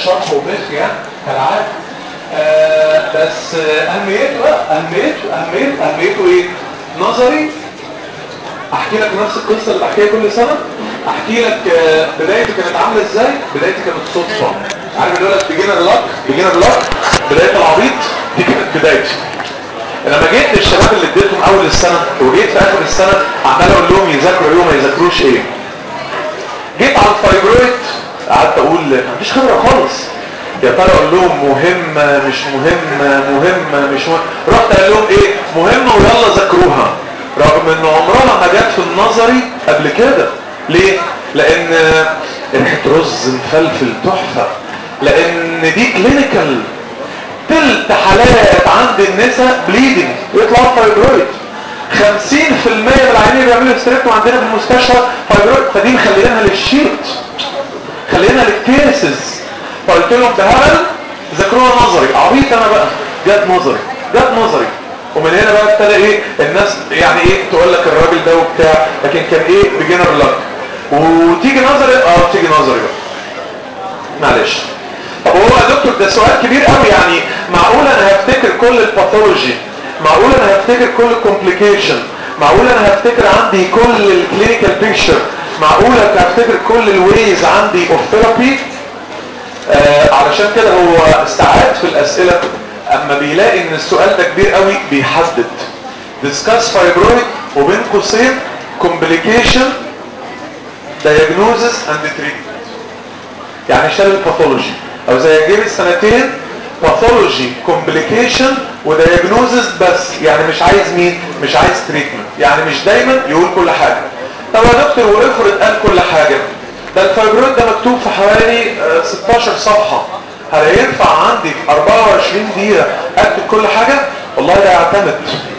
شرح ومخ يعني كالعاده آه بس آه، اهميته بقى اهميته اهميته اهميته ايه نظري احكي لك نفس القصه اللي بحكيها كل سنه احكي لك آه، بدايتي كانت عامله ازاي بدايتي كانت صدفه عارف اللي يقول لك بيجينر لك بيجينر لك بدايه العبيط دي كانت بدايتي لما جيت للشباب اللي اديتهم اول السنه وجيت في اخر السنه عمال اقول لهم يذاكروا ايه وما يذاكروش ايه جيت على الفايبرويد قعدت اقول ما عنديش خبره خالص يا ترى اقول لهم مهم مش مهم مهم مش مهم رحت قال لهم ايه مهمه ويلا ذاكروها رغم ان عمرها ما جت في النظري قبل كده ليه لان ريحه رز مفلفل تحفه لان دي كلينيكال تلت حالات عند النساء بليدنج يطلعوا فايبرويد 50% من العيانين بيعملوا استريكتوم عندنا في المستشفى فايبرويد فدي مخلينها للشيت خلينا للكيسز فقلت لهم ده هبل ذاكروها نظري عبيط انا بقى جت نظري جت نظري ومن هنا بقى ابتدى ايه الناس يعني ايه تقول لك الراجل ده وبتاع لكن كان ايه بيجنر لك وتيجي نظري اه تيجي نظري بقى معلش طب هو يا دكتور ده سؤال كبير قوي يعني معقول انا هفتكر كل الباثولوجي معقول انا هفتكر كل الكومبليكيشن معقول انا هفتكر عندي كل الكلينيكال بيكتشر معقول هفتكر كل الويز عندي اوف ثيرابي آه علشان كده هو استعاد في الاسئله اما بيلاقي ان السؤال ده كبير قوي بيحدد discuss fibroid وبين قوسين complication diagnosis and treatment يعني شال الباثولوجي او زي جيب السنتين باثولوجي كومبليكيشن ودياجنوزس بس يعني مش عايز مين مش عايز تريتمنت يعني مش دايما يقول كل حاجه طب يا دكتور وافرض قال كل حاجه ده الفايبرويد ده مكتوب في حوالي آه، 16 صفحه هل ينفع عندي في 24 دقيقه اكتب كل حاجه والله ده يعتمد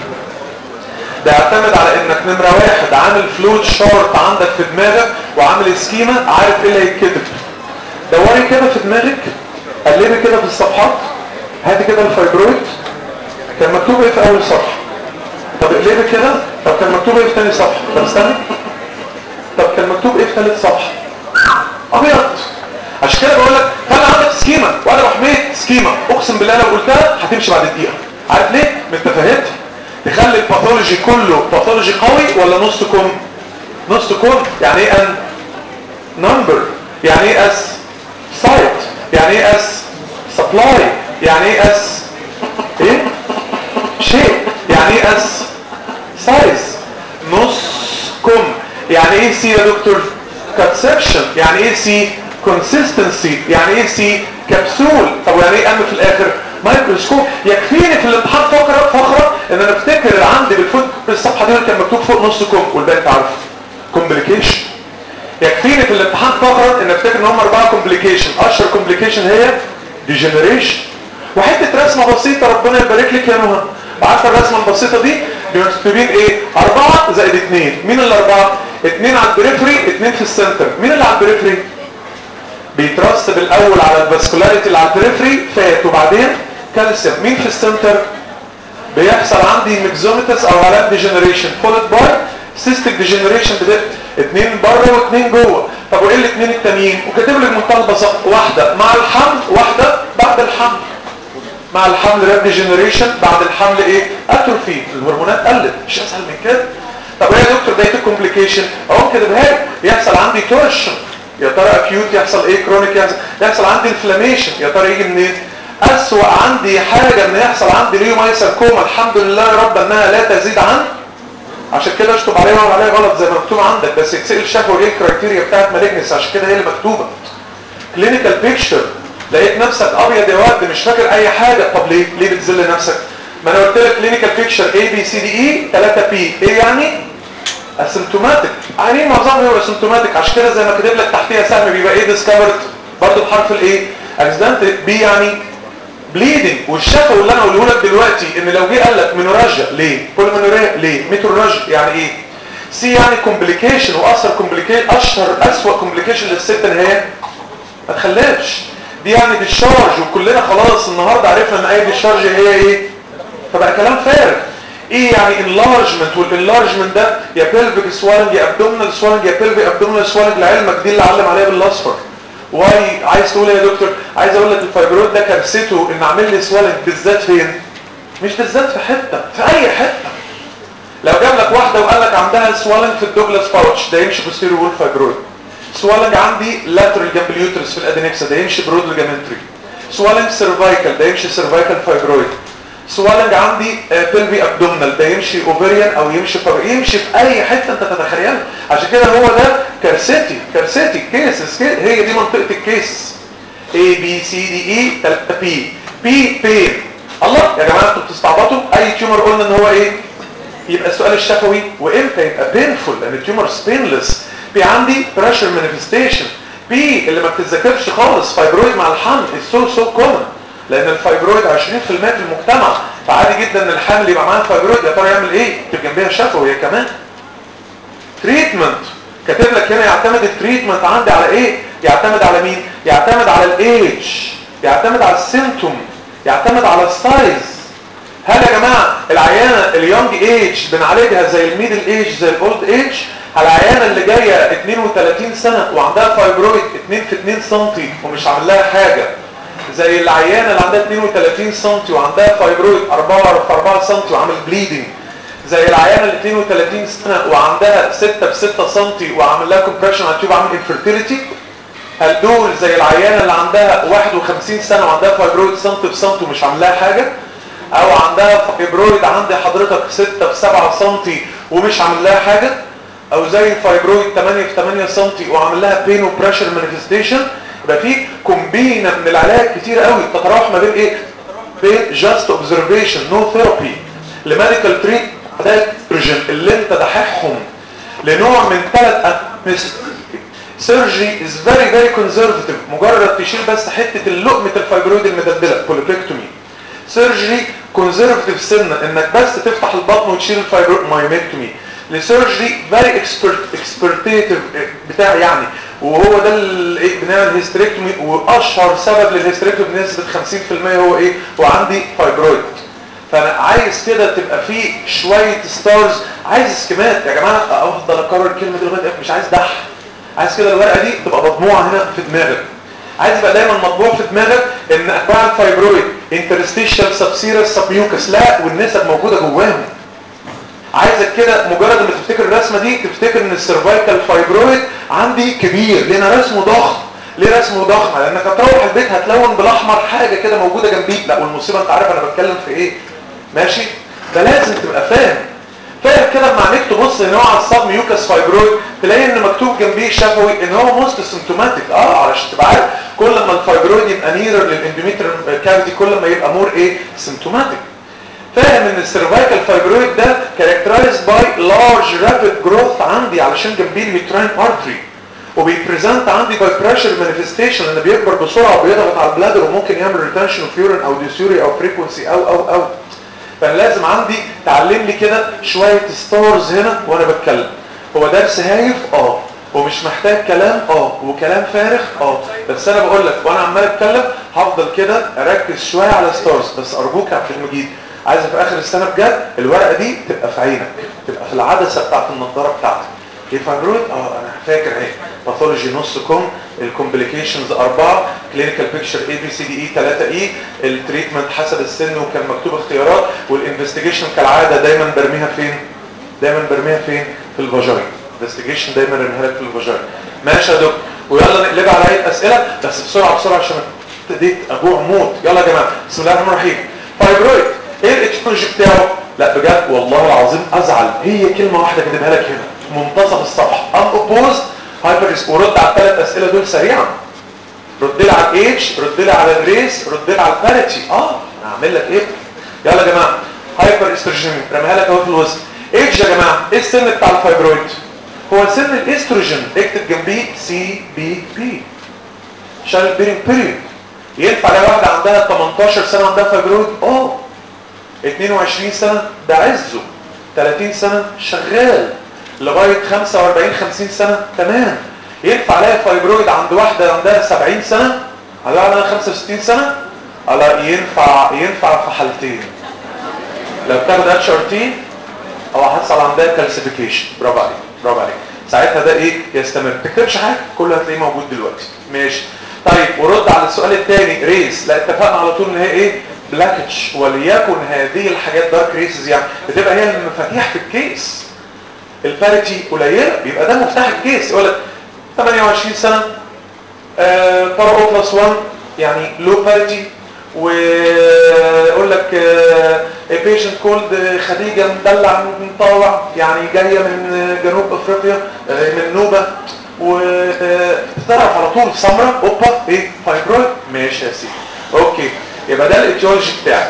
ده يعتمد على انك نمره واحد عامل فلوت شارت عندك في دماغك وعامل سكيما عارف ايه اللي هيتكتب دوري كده في دماغك قلبي كده في الصفحات هاتي كده الفايبرويد كان مكتوب ايه في اول صفحه طب اقلبي كده طب كان مكتوب ايه في ثاني صفحه طب استنى طب كان مكتوب ايه في ثالث صفحه ابيض عشان كده بقول لك خلي عندك سكيما وانا لو حميت سكيما اقسم بالله لو قلتها هتمشي بعد دقيقه عارف ليه من تفاهتها تخلي الباثولوجي كله باثولوجي قوي ولا نص كم نص كم يعني ايه ان نمبر يعني ايه اس سايت يعني ايه اس سبلاي يعني ايه اس ايه شيء يعني ايه اس سايز نص كم يعني ايه سي يا دكتور كونسبشن يعني ايه سي كونسيستنسي يعني ايه سي كبسول طب يعني ايه ام في الاخر مايكروسكوب يكفيني في الامتحان فقره فقره ان انا افتكر عندي بالفوت الصفحه دي كان مكتوب فوق نص كم والباقي انت عارفه كومبليكيشن يكفيني في الامتحان فقط ان افتكر ان هم اربعه كومبليكيشن اشهر كومبليكيشن هي ديجنريشن وحته رسمه بسيطه ربنا يبارك لك يا نهى عارفه الرسمه البسيطه دي مكتوبين ايه أربعة زائد اثنين مين الأربعة اثنين على البريفري اثنين في السنتر مين اللي على البريفري بيترسب الاول على الفاسكولاريتي اللي على البريفري فات وبعدين كالسيوم مين في السنتر بيحصل عندي ميكزوميتس او علامه ديجنريشن فولد باي سيستيك ديجنريشن بدأ اتنين بره واتنين جوه طب وايه الاثنين التانيين وكاتب لك منتهى البساطه واحده مع الحمل واحده بعد الحمل مع الحمل راب ديجنريشن بعد الحمل ايه اتروفي الهرمونات قلت مش اسهل من كده طب ايه يا دكتور ده الكومبليكيشن اهو كده بهاي يحصل عندي تورشن يا ترى اكيوت يحصل ايه كرونيك يحصل, يحصل عندي انفلاميشن يا ترى يجي منين اسوأ عندي حاجة ان يحصل عندي ليومايساركوما الحمد لله يا رب انها لا تزيد عن عشان كده اشطب عليها وعلى عليها غلط زي ما مكتوب عندك بس يتسأل شافوا ايه الكرايتيريا بتاعت مالجنس عشان كده هي اللي مكتوبة كلينيكال بيكتشر لقيت نفسك ابيض يا واد مش فاكر اي حاجة طب ليه ليه بتذل نفسك ما انا قلت لك كلينيكال بيكتشر اي بي سي دي اي 3 بي ايه يعني اسيمتوماتيك يعني معظمهم هو اسيمتوماتيك عشان كده زي ما كاتب لك تحتيها سهم بيبقى ايه ديسكفرد برضه بحرف الايه اكسيدنت بي يعني بليدنج والشفوي اللي انا اقوله لك دلوقتي ان لو جه قال لك مينوراجيا ليه بوليمينوريا ليه ميتروراجيا يعني ايه سي يعني كومبليكيشن واثر كومبليكيشن اشهر اسوأ كومبليكيشن للست ان هي ما تخلفش دي يعني ديشارج وكلنا خلاص النهارده عرفنا ان اي ديشارج هي ايه فبقى كلام فارغ ايه يعني انلارجمنت والانلارجمنت ده يا بيلفيك سوالنج يا ابدومينال سوالنج يا بيلفيك ابدومينال سوالنج لعلمك دي اللي علم عليها بالاصفر واي عايز تقول ايه يا دكتور عايز اقول لك الفايبرويد ده كارثته ان عامل لي سوالنج بالذات فين مش بالذات في حته في اي حته لو جاب لك واحده وقال لك عندها سوالنج في الدوجلاس باوتش ده يمشي بوستيريور وول فايبرويد سوالنج عندي لاترال جنب اليوترس في الادينكسا ده يمشي برود ليجامنتري سوالنج سيرفايكال ده يمشي سيرفايكال فايبرويد سوالنج عندي بيلفي ابدومينال ده يمشي اوفريان او يمشي فر... يمشي في اي حته انت تتخيلها عشان كده هو ده كارثتي كارثتي كيسز هي دي منطقه الكيس A B C D E 3 P P بين الله يا جماعه انتوا بتستعبطوا اي تيومر قلنا ان هو ايه يبقى السؤال الشفوي وامتى يبقى بينفول لان التيومر سبينلس في عندي بريشر مانيفستيشن بي اللي ما بتتذكرش خالص فايبرويد مع الحمل سو سو كومن لان الفايبرويد 20% في المجتمع فعادي جدا ان الحمل يبقى معاه فايبرويد يا ترى يعمل ايه تبقى جنبيها شفوي هي كمان تريتمنت كاتب لك هنا يعتمد التريتمنت عندي على ايه يعتمد على مين يعتمد على الايج يعتمد على السيمتوم يعتمد على السايز هل يا جماعه العيانه اليونج ايج بنعالجها زي الميدل ايج زي الاولد ايج العيانه اللي جايه 32 سنه وعندها فايبرويد 2 في 2 سم ومش عامل لها حاجه زي العيانه اللي عندها 32 سم وعندها فايبرويد 4 في 4 سم وعامل بليدنج زي العيانه اللي 32 سنه وعندها 6 في 6 سم وعامل لها كومبريشن على التيوب عامل انفيرتيليتي هل دول زي العيانه اللي عندها 51 سنه وعندها فايبرويد سم في سم ومش عامل لها حاجه او عندها فايبرويد عندي حضرتك 6 في 7 سم ومش عامل لها حاجه او زي الفايبرويد 8 في 8 سم وعامل لها بين وبريشر مانيفستيشن يبقى في كومبينه من العلاج كتير قوي تتراوح ما بين ايه بين جاست اوبزرفيشن نو ثيرابي لميديكال تريت علاج اللي انت دححهم لنوع من ثلاث سيرجري از فيري فيري كونزرفتيف مجرد تشيل بس حته اللقمه الفايبرويد المدبله بوليبكتومي سيرجري كونزرفتيف سنه انك بس تفتح البطن وتشيل الفايبرويد مايومكتومي لسيرجري فيري اكسبرتيتيف بتاع يعني وهو ده اللي بنعمل هيستريكتومي واشهر سبب للهيستريكتومي بنسبه 50% هو ايه هو عندي فايبرويد فانا عايز كده تبقى فيه شويه ستارز عايز سكيمات يا جماعه افضل اكرر الكلمه دي لغايه مش عايز دح عايز كده الورقه دي تبقى مطبوعه هنا في دماغك عايز يبقى دايما مطبوع في دماغك ان انواع الفايبرويد انترستيشال سبسيرس سبميوكس لا والنسب موجوده جواهم عايزك كده مجرد ما تفتكر الرسمه دي تفتكر ان السيرفايكال فايبرويد عندي كبير لان رسمه ضخم ليه رسمه ضخم لانك هتروح البيت هتلون بالاحمر حاجه كده موجوده جنبيك لا والمصيبه انت عارف انا بتكلم في ايه ماشي ده لازم تبقى فاهم فاهم كده لما عينيك تبص ان هو على الصاب ميوكس فايبرويد تلاقي ان مكتوب جنبيه شفوي ان هو موست سيمتوماتيك اه علشان تبقى عارف كل ما الفايبرويد يبقى نيرر للاندوميتريم كافيتي كل ما يبقى مور ايه سيمتوماتيك فاهم ان السيرفايكال فايبرويد ده كاركترايزد باي لارج رابيد جروث عندي علشان جنبيه اليوتراين ارتري وبيبريزنت عندي باي بريشر مانيفستيشن انه بيكبر بسرعه وبيضغط على البلادر وممكن يعمل ريتنشن اوف يورين او ديسيوري او فريكونسي او او او فانا لازم عندي تعلم لي كده شويه ستارز هنا وانا بتكلم هو درس هايف اه ومش محتاج كلام اه وكلام فارغ اه بس انا بقول لك وانا عمال اتكلم هفضل كده اركز شويه على ستارز بس ارجوك يا عبد المجيد عايز في اخر السنه بجد الورقه دي تبقى في عينك تبقى في العدسه بتاعت النضاره بتاعتك الفايبرويد اه انا فاكر اهي باثولوجي نص كوم الكومبليكيشنز أربعة كلينيكال بيكتشر اي بي سي دي اي 3 اي التريتمنت حسب السن وكان مكتوب اختيارات والانفستيجيشن كالعاده دايما برميها فين دايما برميها فين في الفاجاين انفستيجيشن دايما برميها لك في الفاجاين ماشي يا دكتور ويلا نقلبها على اي اسئله بس بسرعه بسرعه عشان ابتديت ابوع موت يلا يا جماعه بسم الله الرحمن الرحيم فايبرويد ايه الاتيولوجي بتاعه لا بجد والله العظيم ازعل هي كلمه واحده كاتبها لك هنا منتصف الصفحه ان اوبوز هايبرس ورد على الثلاث اسئله دول سريعا رد لي على الايدج رد لي على الريس رد لي على الباريتي اه اعمل لك ايه يلا يا جماعه هايبر استروجين رميها لك اهو في الوسط ايدج يا جماعه ايه السن بتاع الفايبرويد هو سن الاستروجين اكتب جنبيه سي بي بي شال بيرنج بيريود ينفع لو واحده عندها 18 سنه عندها فايبرويد اه 22 سنه ده عزه 30 سنه شغال لغايه 45 50 سنه تمام ينفع الاقي فايبرويد عند واحده عندها 70 سنه على واحده عندها 65 سنه لا ينفع ينفع في حالتين لو بتاخد اتش ار تي او حصل عندها كالسيفيكيشن برافو عليك برافو عليك ساعتها ده ايه يستمر ما تكتبش حاجه كله هتلاقيه موجود دلوقتي ماشي طيب ورد على السؤال الثاني ريس لا اتفقنا على طول ان هي ايه بلاكتش وليكن هذه الحاجات دارك ريسز يعني بتبقى هي المفاتيح في الكيس الباريتي قليله بيبقى ده مفتاح الكيس يقول لك 28 سنه بارا او بلس 1 يعني لو باريتي ويقول لك بيشنت كولد خديجه مدلع مطاوع يعني جايه من جنوب افريقيا من نوبه وتتعرف على طول سمراء اوبا ايه فايبرويد ماشي يا سيدي اوكي يبقى ده الايتيولوجي بتاعي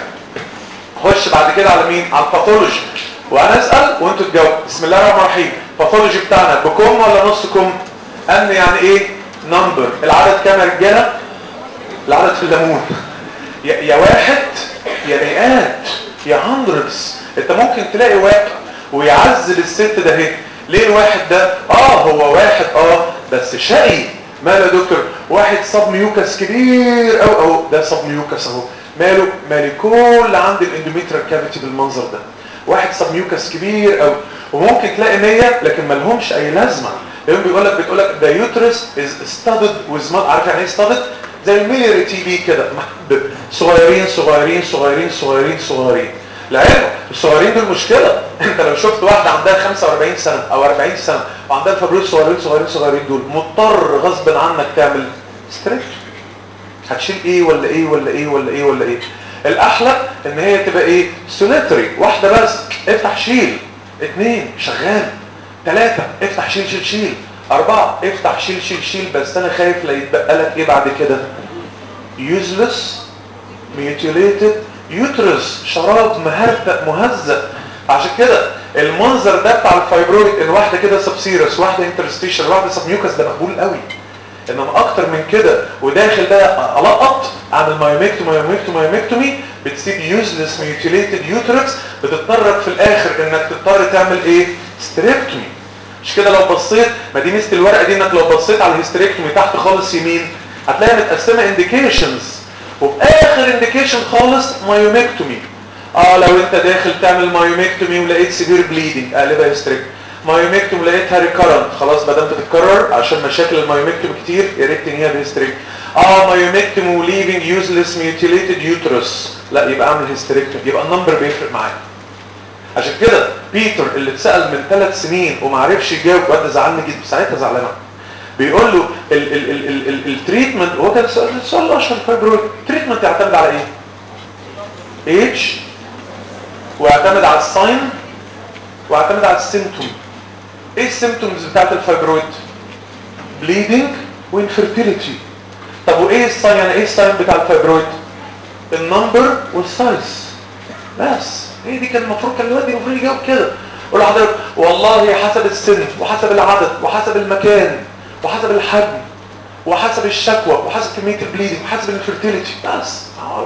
خش بعد كده على مين على الباثولوجي وانا اسال وانتوا تجاوبوا بسم الله الرحمن الرحيم الباثولوجي بتاعنا بكم ولا نص كم ان يعني ايه نمبر العدد كام يا رجاله العدد في الليمون يا, يا واحد يا مئات يا هندردز انت ممكن تلاقي واحد ويعذب الست ده اهي ليه الواحد ده اه هو واحد اه بس شقي ماله يا دكتور واحد صاب ميوكس كبير او او ده صاب ميوكس اهو ماله مالي كل عند الاندوميترال كافيتي بالمنظر ده واحد صاب ميوكس كبير او وممكن تلاقي 100 لكن ما لهمش اي لازمه لان بيقول لك بتقول لك ده يوترس از ستادد ويز عارف يعني ايه ستادد زي الميلياري تي في كده محدد صغيرين صغيرين صغيرين صغيرين صغيرين لعلم الصغيرين دول مشكلة انت لو شفت واحدة عندها 45 سنة او 40 سنة وعندها الفبروس صغيرين صغيرين صغيرين دول مضطر غصب عنك تعمل ستريتش هتشيل ايه ولا ايه ولا ايه ولا ايه ولا ايه الاحلى ان هي تبقى ايه سوليتري واحدة بس افتح شيل اتنين شغال ثلاثة افتح شيل شيل شيل اربعة افتح شيل شيل شيل بس انا خايف لا يتبقى لك ايه بعد كده useless mutilated يوترس شراب مهرتق مهزأ عشان كده المنظر ده بتاع الفايبرويد ان واحده كده سبسيرس واحده انترستيشن واحده سبميوكس ده مقبول قوي انما اكتر من كده وداخل بقى القط اعمل مايوميكتومي مايوميكتومي مايوميكتومي بتسيب يوزلس ميوتيليتد يوترس بتضطرك في الاخر انك تضطر تعمل ايه ستريبتومي مش كده لو بصيت ما دي ميزه الورقه دي انك لو بصيت على الهيستريكتومي تحت خالص يمين هتلاقي متقسمه انديكيشنز وفي اخر انديكيشن خالص مايوميكتومي اه لو انت داخل تعمل مايوميكتومي ولقيت سيفير بليدنج قلبها هيستريك مايوميكتومي لقيتها ريكارنت خلاص ما دام بتتكرر عشان مشاكل المايوميكتومي كتير يا ريت ان هي بهيستريك اه مايوميكتومي وليفنج يوزلس ميوتيليتد يوترس لا يبقى اعمل هيستريكتومي يبقى النمبر بيفرق معاك عشان كده بيتر اللي اتسال من ثلاث سنين وما عرفش يجاوب وقت زعلني جدا ساعتها زعلان بيقول له التريتمنت هو كان السؤال السؤال الاشهر فايبرويد التريتمنت يعتمد على ايه ايج ويعتمد على الساين ويعتمد على السيمتوم ايه السيمتومز بتاعت الفايبرويد بليدنج وانفيرتيليتي طب وايه الساين يعني ايه الساين بتاع الفايبرويد النمبر والسايز بس هي دي كان المفروض كان الواد المفروض يجاوب كده قول لحضرتك والله حسب السن وحسب العدد وحسب المكان وحسب الحجم وحسب الشكوى وحسب كميه البليدنج وحسب الانفيرتيليتي بس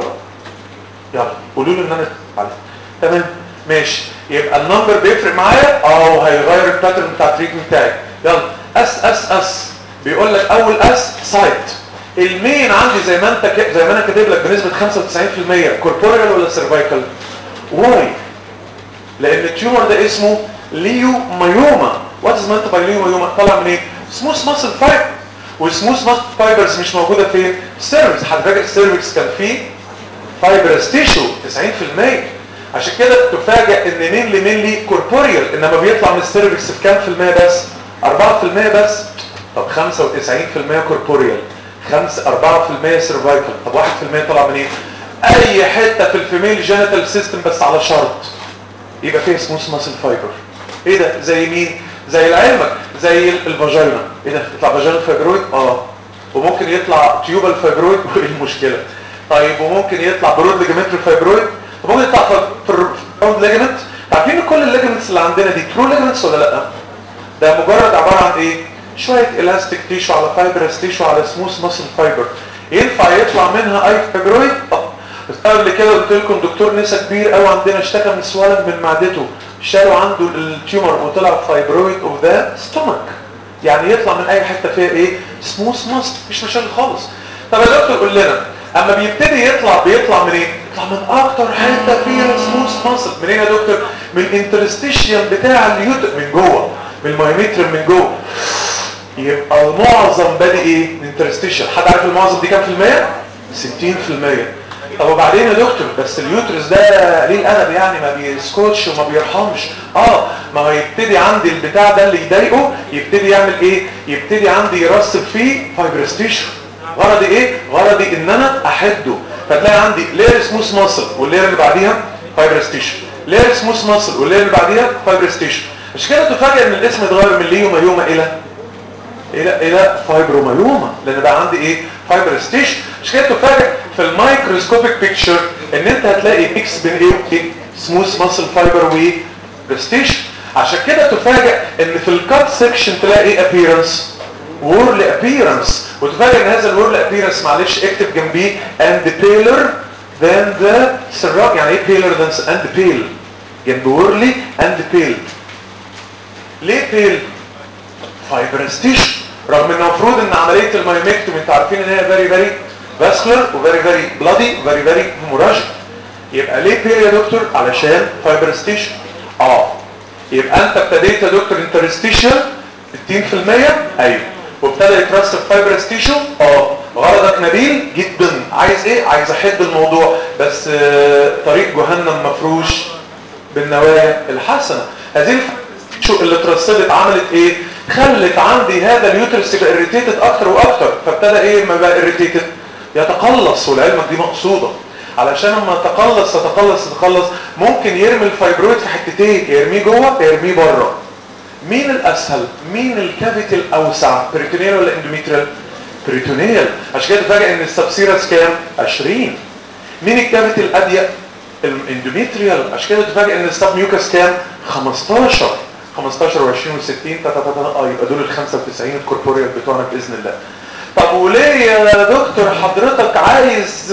يلا قولوا له ان انا عليك تمام ماشي يبقى النمبر بيفرق معايا اه هيغير الباترن بتاع التريتمنت بتاعي يلا اس اس اس بيقول لك اول اس سايت المين عندي زي ما انت ك... زي ما انا كاتب لك بنسبه 95% كوربوريال ولا سيرفايكال واي لان التيومر ده اسمه ليو مايوما وات از مانت باي ليو مايوما طالع من ايه سموث ماسل فايبر والسموث ماسل فايبرز مش موجوده فين السيرفكس حد فاكر السيرفكس كان فيه فايبرس تيشو 90% عشان كده تفاجئ ان مينلي مينلي كوربوريال انما بيطلع من السيرفكس في كام في المية بس 4% بس طب 95% كوربوريال 5 4% سيرفايكال طب 1% طلع منين اي حته في الفيميل جينيتال سيستم بس على شرط يبقى فيها سموث ماسل فايبر ايه ده زي مين زي العلمك زي الفاجينا ايه ده يطلع فاجينا فايبرويد اه وممكن يطلع تيوبال فايبرويد وايه المشكله طيب وممكن يطلع برود ليجامنتري فايبرويد ممكن يطلع فراوند ليجامنت عارفين كل الليجامنتس اللي عندنا دي ترو ليجامنتس ولا لا ده مجرد عباره عن ايه شويه الاستيك تيشو على فايبرس تيشو على سموث ماسل فايبر ينفع يطلع منها اي فايبرويد بس قبل كده قلت لكم دكتور نسا كبير قوي عندنا اشتكى من سوالن من معدته شالوا عنده التيومر وطلع فايبرويد اوف ذا ستومك يعني يطلع من اي حته فيها ايه سموث ماسل مفيش مشاكل خالص طب يا دكتور قول لنا اما بيبتدي يطلع بيطلع من ايه يطلع من اكتر حته فيها سموث ماسل منين يا دكتور من الانترستيشيوم بتاع اليوت من جوه من المايوميتريم من جوه يبقى المعظم بادئ ايه انترستيشن حد عارف المعظم دي كام في المية 60 في المية طب وبعدين يا دكتور بس اليوترس ده ليه الادب يعني ما بيسكتش وما بيرحمش اه ما هو يبتدي عندي البتاع ده اللي يضايقه يبتدي يعمل ايه يبتدي عندي يرسب فيه فايبرستيشن غرضي ايه غرضي ان انا احده فتلاقي عندي لير سموث ماسل واللير اللي بعديها فايبرستيشن لير سموث ماسل واللير اللي بعديها فايبرستيشن مش كده تفاجئ ان الاسم اتغير من ليوما الى الى الى فايبروميوما لان بقى عندي ايه فايبرستيشن مش كده تفاجئ في الميكروسكوبيك بيكتشر ان انت هتلاقي ميكس بين ايه وايه سموث ماسل فايبر وبرستيشن عشان كده تفاجئ ان في الكات سيكشن تلاقي ايه ابييرنس وورل ابييرنس وتفاجئ ان هذا الورل ابييرنس معلش اكتب جنبيه and paler than the سراج يعني ايه paler than and pale جنب وورلي and pale ليه pale فايبرستيشن رغم ان المفروض ان عمليه المايوميكتومي انتوا عارفين ان هي فيري فيري فاسكولار وفيري فيري بلادي وفيري فيري هيموراجيك يبقى ليه بير يا دكتور علشان فايبرستيشن اه يبقى انت ابتديت يا دكتور انترستيشن 60% ايوه وابتدى يترسب فايبرستيشن اه غرضك نبيل جدا عايز ايه عايز احد الموضوع بس آه طريق جهنم مفروش بالنوايا الحسنه هذه شو اللي اترسبت عملت ايه خلت عندي هذا اليوترس يبقى اريتيتد اكتر واكتر فابتدى ايه ما بقى اريتيتد يتقلص ولعلمك دي مقصوده علشان اما يتقلص يتقلص يتقلص ممكن يرمي الفايبرويد في حتتين يرميه جوه يرميه بره مين الاسهل مين الكافيتي الاوسع بريتونيال ولا اندوميتريال بريتونيال عشان كده تفاجئ ان السبسيرس كام 20 مين الكافيتي الاضيق الاندوميتريال عشان كده تفاجئ ان السب ميوكس كام 15 15 و20 و60 اه يبقى دول ال 95 الكوربوريال بتوعنا باذن الله طب وليه يا دكتور حضرتك عايز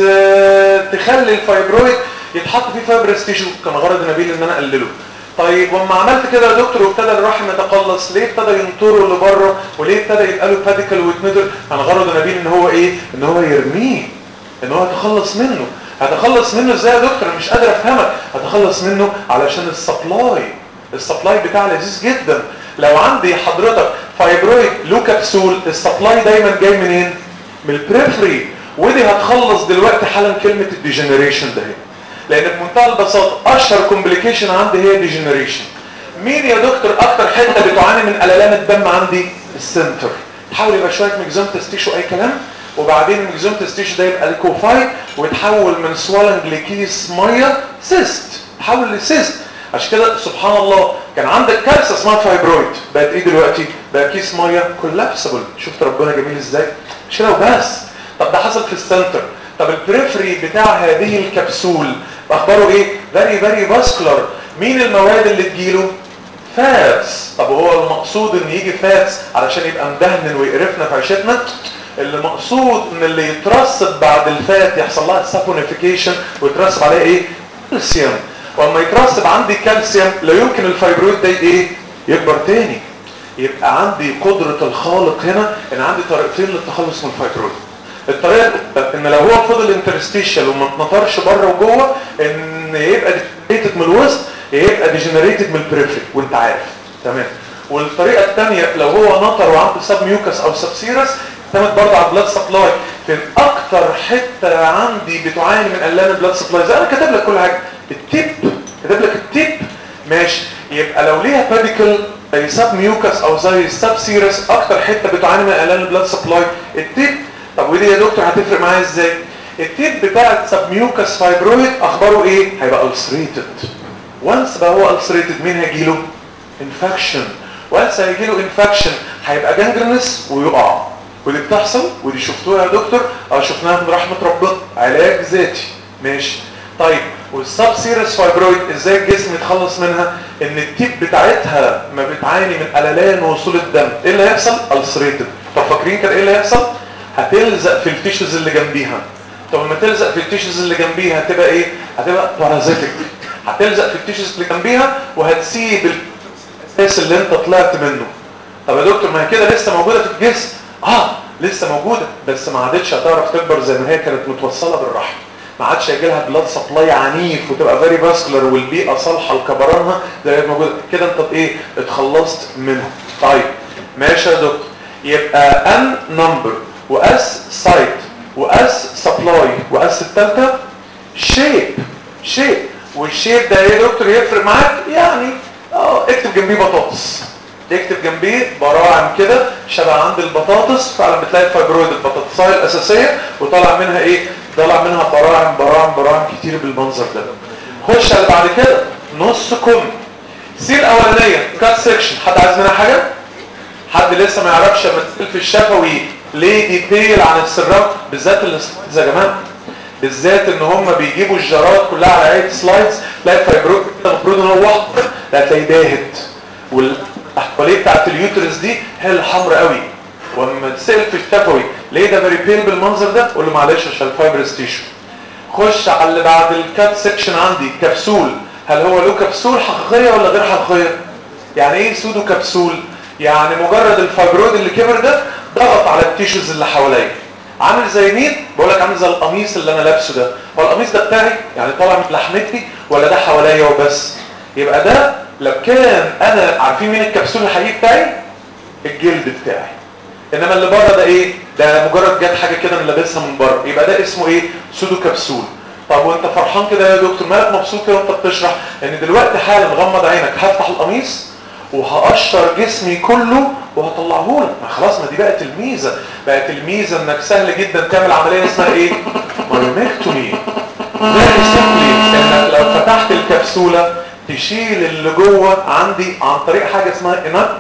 تخلي الفايبرويد يتحط فيه فايبرس تيشو كان غرض نبيل ان انا اقلله طيب وما عملت كده يا دكتور وابتدى الرحم يتقلص ليه ابتدى ينطره لبره وليه ابتدى يبقى له باديكال ويتندر كان غرض نبيل ان هو ايه ان هو يرميه ان هو يتخلص منه هتخلص منه ازاي يا دكتور انا مش قادر افهمك هتخلص منه علشان السبلاي السبلاي بتاعه لذيذ جدا لو عندي حضرتك فايبرويد له كبسول السبلاي دايما جاي منين من البريفري ودي هتخلص دلوقتي حالا كلمه الديجنريشن ده لان بمنتهى البساطه اشهر كومبليكيشن عندي هي ديجنريشن مين يا دكتور اكتر حته بتعاني من قللان الدم عندي السنتر تحاول يبقى شويه ميكزومتس تيشو اي كلام وبعدين الميكزومتس تيشو ده يبقى ليكوفايد ويتحول من سوالنج لكيس ميه سيست تحول لسيست عشان كده سبحان الله كان عندك كارثه اسمها فايبرويد بقت ايه دلوقتي بقى كيس ميه كولابسبل شفت ربنا جميل ازاي مش كده وبس طب ده حصل في السنتر طب البريفري بتاع هذه الكبسول اخباره ايه فيري فيري فاسكولار مين المواد اللي تجيله فاتس طب هو المقصود ان يجي فاتس علشان يبقى مدهن ويقرفنا في عيشتنا اللي مقصود ان اللي يترسب بعد الفات يحصل لها سابونيفيكيشن ويترسب عليها ايه كالسيوم واما يترسب عندي كالسيوم لا يمكن الفايبرويد ده ايه يكبر تاني يبقى عندي قدرة الخالق هنا ان عندي طريقتين للتخلص من الفايبرويد الطريقة ان لو هو فضل انترستيشال وما اتنطرش بره وجوه ان يبقى ديجنريتد من الوسط يبقى ديجنريتد من البريفري وانت عارف تمام والطريقة الثانية لو هو نطر وعنده سب ميوكس او سب سيرس اعتمد برضه على البلاد سبلاي فين اكتر حتة عندي بتعاني من قلان البلاد سبلاي زي انا كاتب لك كل حاجة التيب كاتب لك التيب ماشي يبقى لو ليها باديكل زي سب ميوكس او زي سب سيرس اكتر حتة بتعاني من قلان البلاد سبلاي التيب طب ودي يا دكتور هتفرق معايا ازاي التيب بتاع السب ميوكس فايبرويد اخباره ايه هيبقى ulcerated وانس بقى هو ulcerated مين هيجيله انفكشن وانس هيجيله انفكشن هيبقى جانجرنس ويقع ودي بتحصل ودي شفتوها يا دكتور اه شفناها من رحمه ربنا علاج ذاتي ماشي طيب والسب سيرس فايبرويد ازاي الجسم يتخلص منها ان التيب بتاعتها ما بتعاني من قللان وصول الدم ايه اللي هيحصل السريتد طب فاكرين كان ايه اللي هيحصل هتلزق في التيشوز اللي جنبيها طب لما تلزق في التيشوز اللي جنبيها هتبقى ايه هتبقى بارازيتك هتلزق في التيشوز اللي جنبيها وهتسيب الاساس اللي انت طلعت منه طب يا دكتور ما هي كده لسه موجوده في الجسم اه لسه موجوده بس ما عادتش هتعرف تكبر زي ما هي كانت متوصله بالرحم ما عادش هيجي لها بلاد سبلاي عنيف وتبقى فيري فاسكولار والبيئه صالحه لكبرانها زي ما موجوده كده انت ايه اتخلصت منها طيب ماشي يا دكتور يبقى ان نمبر واس سايت واس سبلاي واس الثالثه شيب شيب والشيب ده ايه يا دكتور يفرق معاك يعني اه اكتب جنبيه بطاطس اكتب جنبيه براعم كده شبه عند البطاطس فعلا بتلاقي الفايبرويد البطاطسايه الاساسيه وطالع منها ايه طالع منها براعم براعم براعم كتير بالمنظر ده خش على بعد كده نص كم سي الاولانيه كات سيكشن حد عايز منها حاجه حد لسه ما يعرفش لما تسال في الشفوي ليه ديتيل عن السراوند بالذات الاستاذ يا جماعه بالذات ان هم بيجيبوا الجرات كلها على عيد سلايدز تلاقي الفايبرويد المفروض ان هو احمر لا تلاقيه باهت والحواليه بتاعت اليوترس دي هي اللي حمراء قوي واما تسال في الشفوي ليه ده فيري بيل بالمنظر ده قول له معلش عشان الفايبرس تيشو خش على اللي بعد الكات سيكشن عندي كبسول هل هو له كبسول حقيقيه ولا غير حقيقيه يعني ايه سودو كبسول يعني مجرد الفايبرويد اللي كبر ده ضغط على التيشوز اللي حواليا عامل زي مين بقول لك عامل زي القميص اللي انا لابسه ده هو القميص ده بتاعي يعني طالع من لحمتي ولا ده حواليا وبس يبقى ده لو كان انا عارفين مين الكبسول الحقيقي بتاعي الجلد بتاعي انما اللي بره ده ايه ده مجرد جت حاجه كده انا لابسها من بره يبقى ده اسمه ايه سودو كبسول طب وانت فرحان كده يا دكتور مالك مبسوط كده وانت بتشرح ان دلوقتي حالا غمض عينك هفتح القميص وهقشر جسمي كله وهطلعه لك ما خلاص ما دي بقت الميزه بقت الميزه انك سهل جدا تعمل عمليه اسمها ايه مايوميكتومي فيري سيمبلي انك لو فتحت الكبسوله تشيل اللي جوه عندي عن طريق حاجه اسمها انك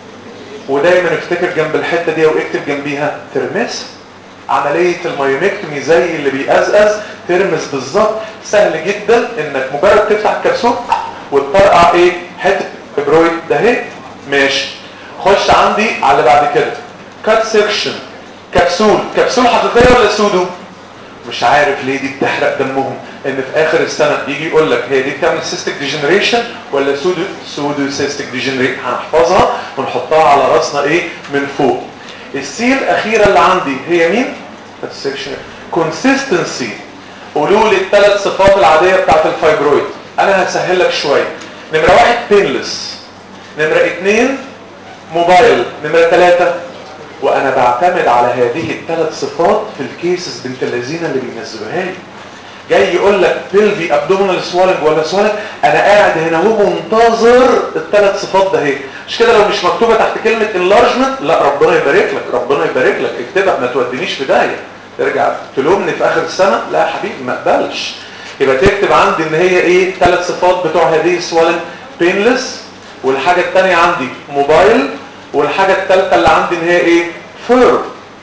ودايما افتكر جنب الحته دي واكتب جنبيها ترمس عمليه المايوميكتومي زي اللي بيقزقز ترمس بالظبط سهل جدا انك مجرد تفتح الكبسول وتطرقع ايه حته فبرويد ده اهي ماشي خش عندي على اللي بعد كده كات سيكشن كبسول كبسول حقيقيه ولا سودو مش عارف ليه دي بتحرق دمهم ان في اخر السنه يجي يقول لك هي دي بتعمل سيستيك ديجنريشن ولا سودو سودو سيستيك ديجنريشن هنحفظها ونحطها على راسنا ايه من فوق السي الاخيره اللي عندي هي مين كات سيكشن كونسيستنسي قولوا لي الثلاث صفات العاديه بتاعت الفايبرويد انا هسهل لك شويه نمره واحد بينلس نمره اثنين موبايل نمره ثلاثه وانا بعتمد على هذه الثلاث صفات في الكيسز بنت اللذينه اللي بينزلوها لي جاي يقول لك بيلفي ابدومينال سوالنج ولا سوالنج انا قاعد هنا هو منتظر الثلاث صفات ده اهي مش كده لو مش مكتوبه تحت كلمه انلارجمنت لا ربنا يبارك لك ربنا يبارك لك اكتبها ما تودينيش في داهيه ترجع تلومني في اخر السنه لا يا حبيبي ما اقبلش يبقى تكتب عندي ان هي ايه ثلاث صفات بتوع هذه السوالنج بينلس والحاجه الثانيه عندي موبايل والحاجة الثالثة اللي عندي ان هي ايه فيرم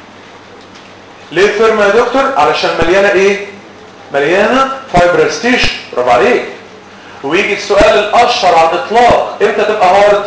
ليه فيرم يا دكتور علشان مليانة ايه مليانة فايبرستيشن برافو عليك ويجي السؤال الاشهر على الاطلاق امتى تبقى هارد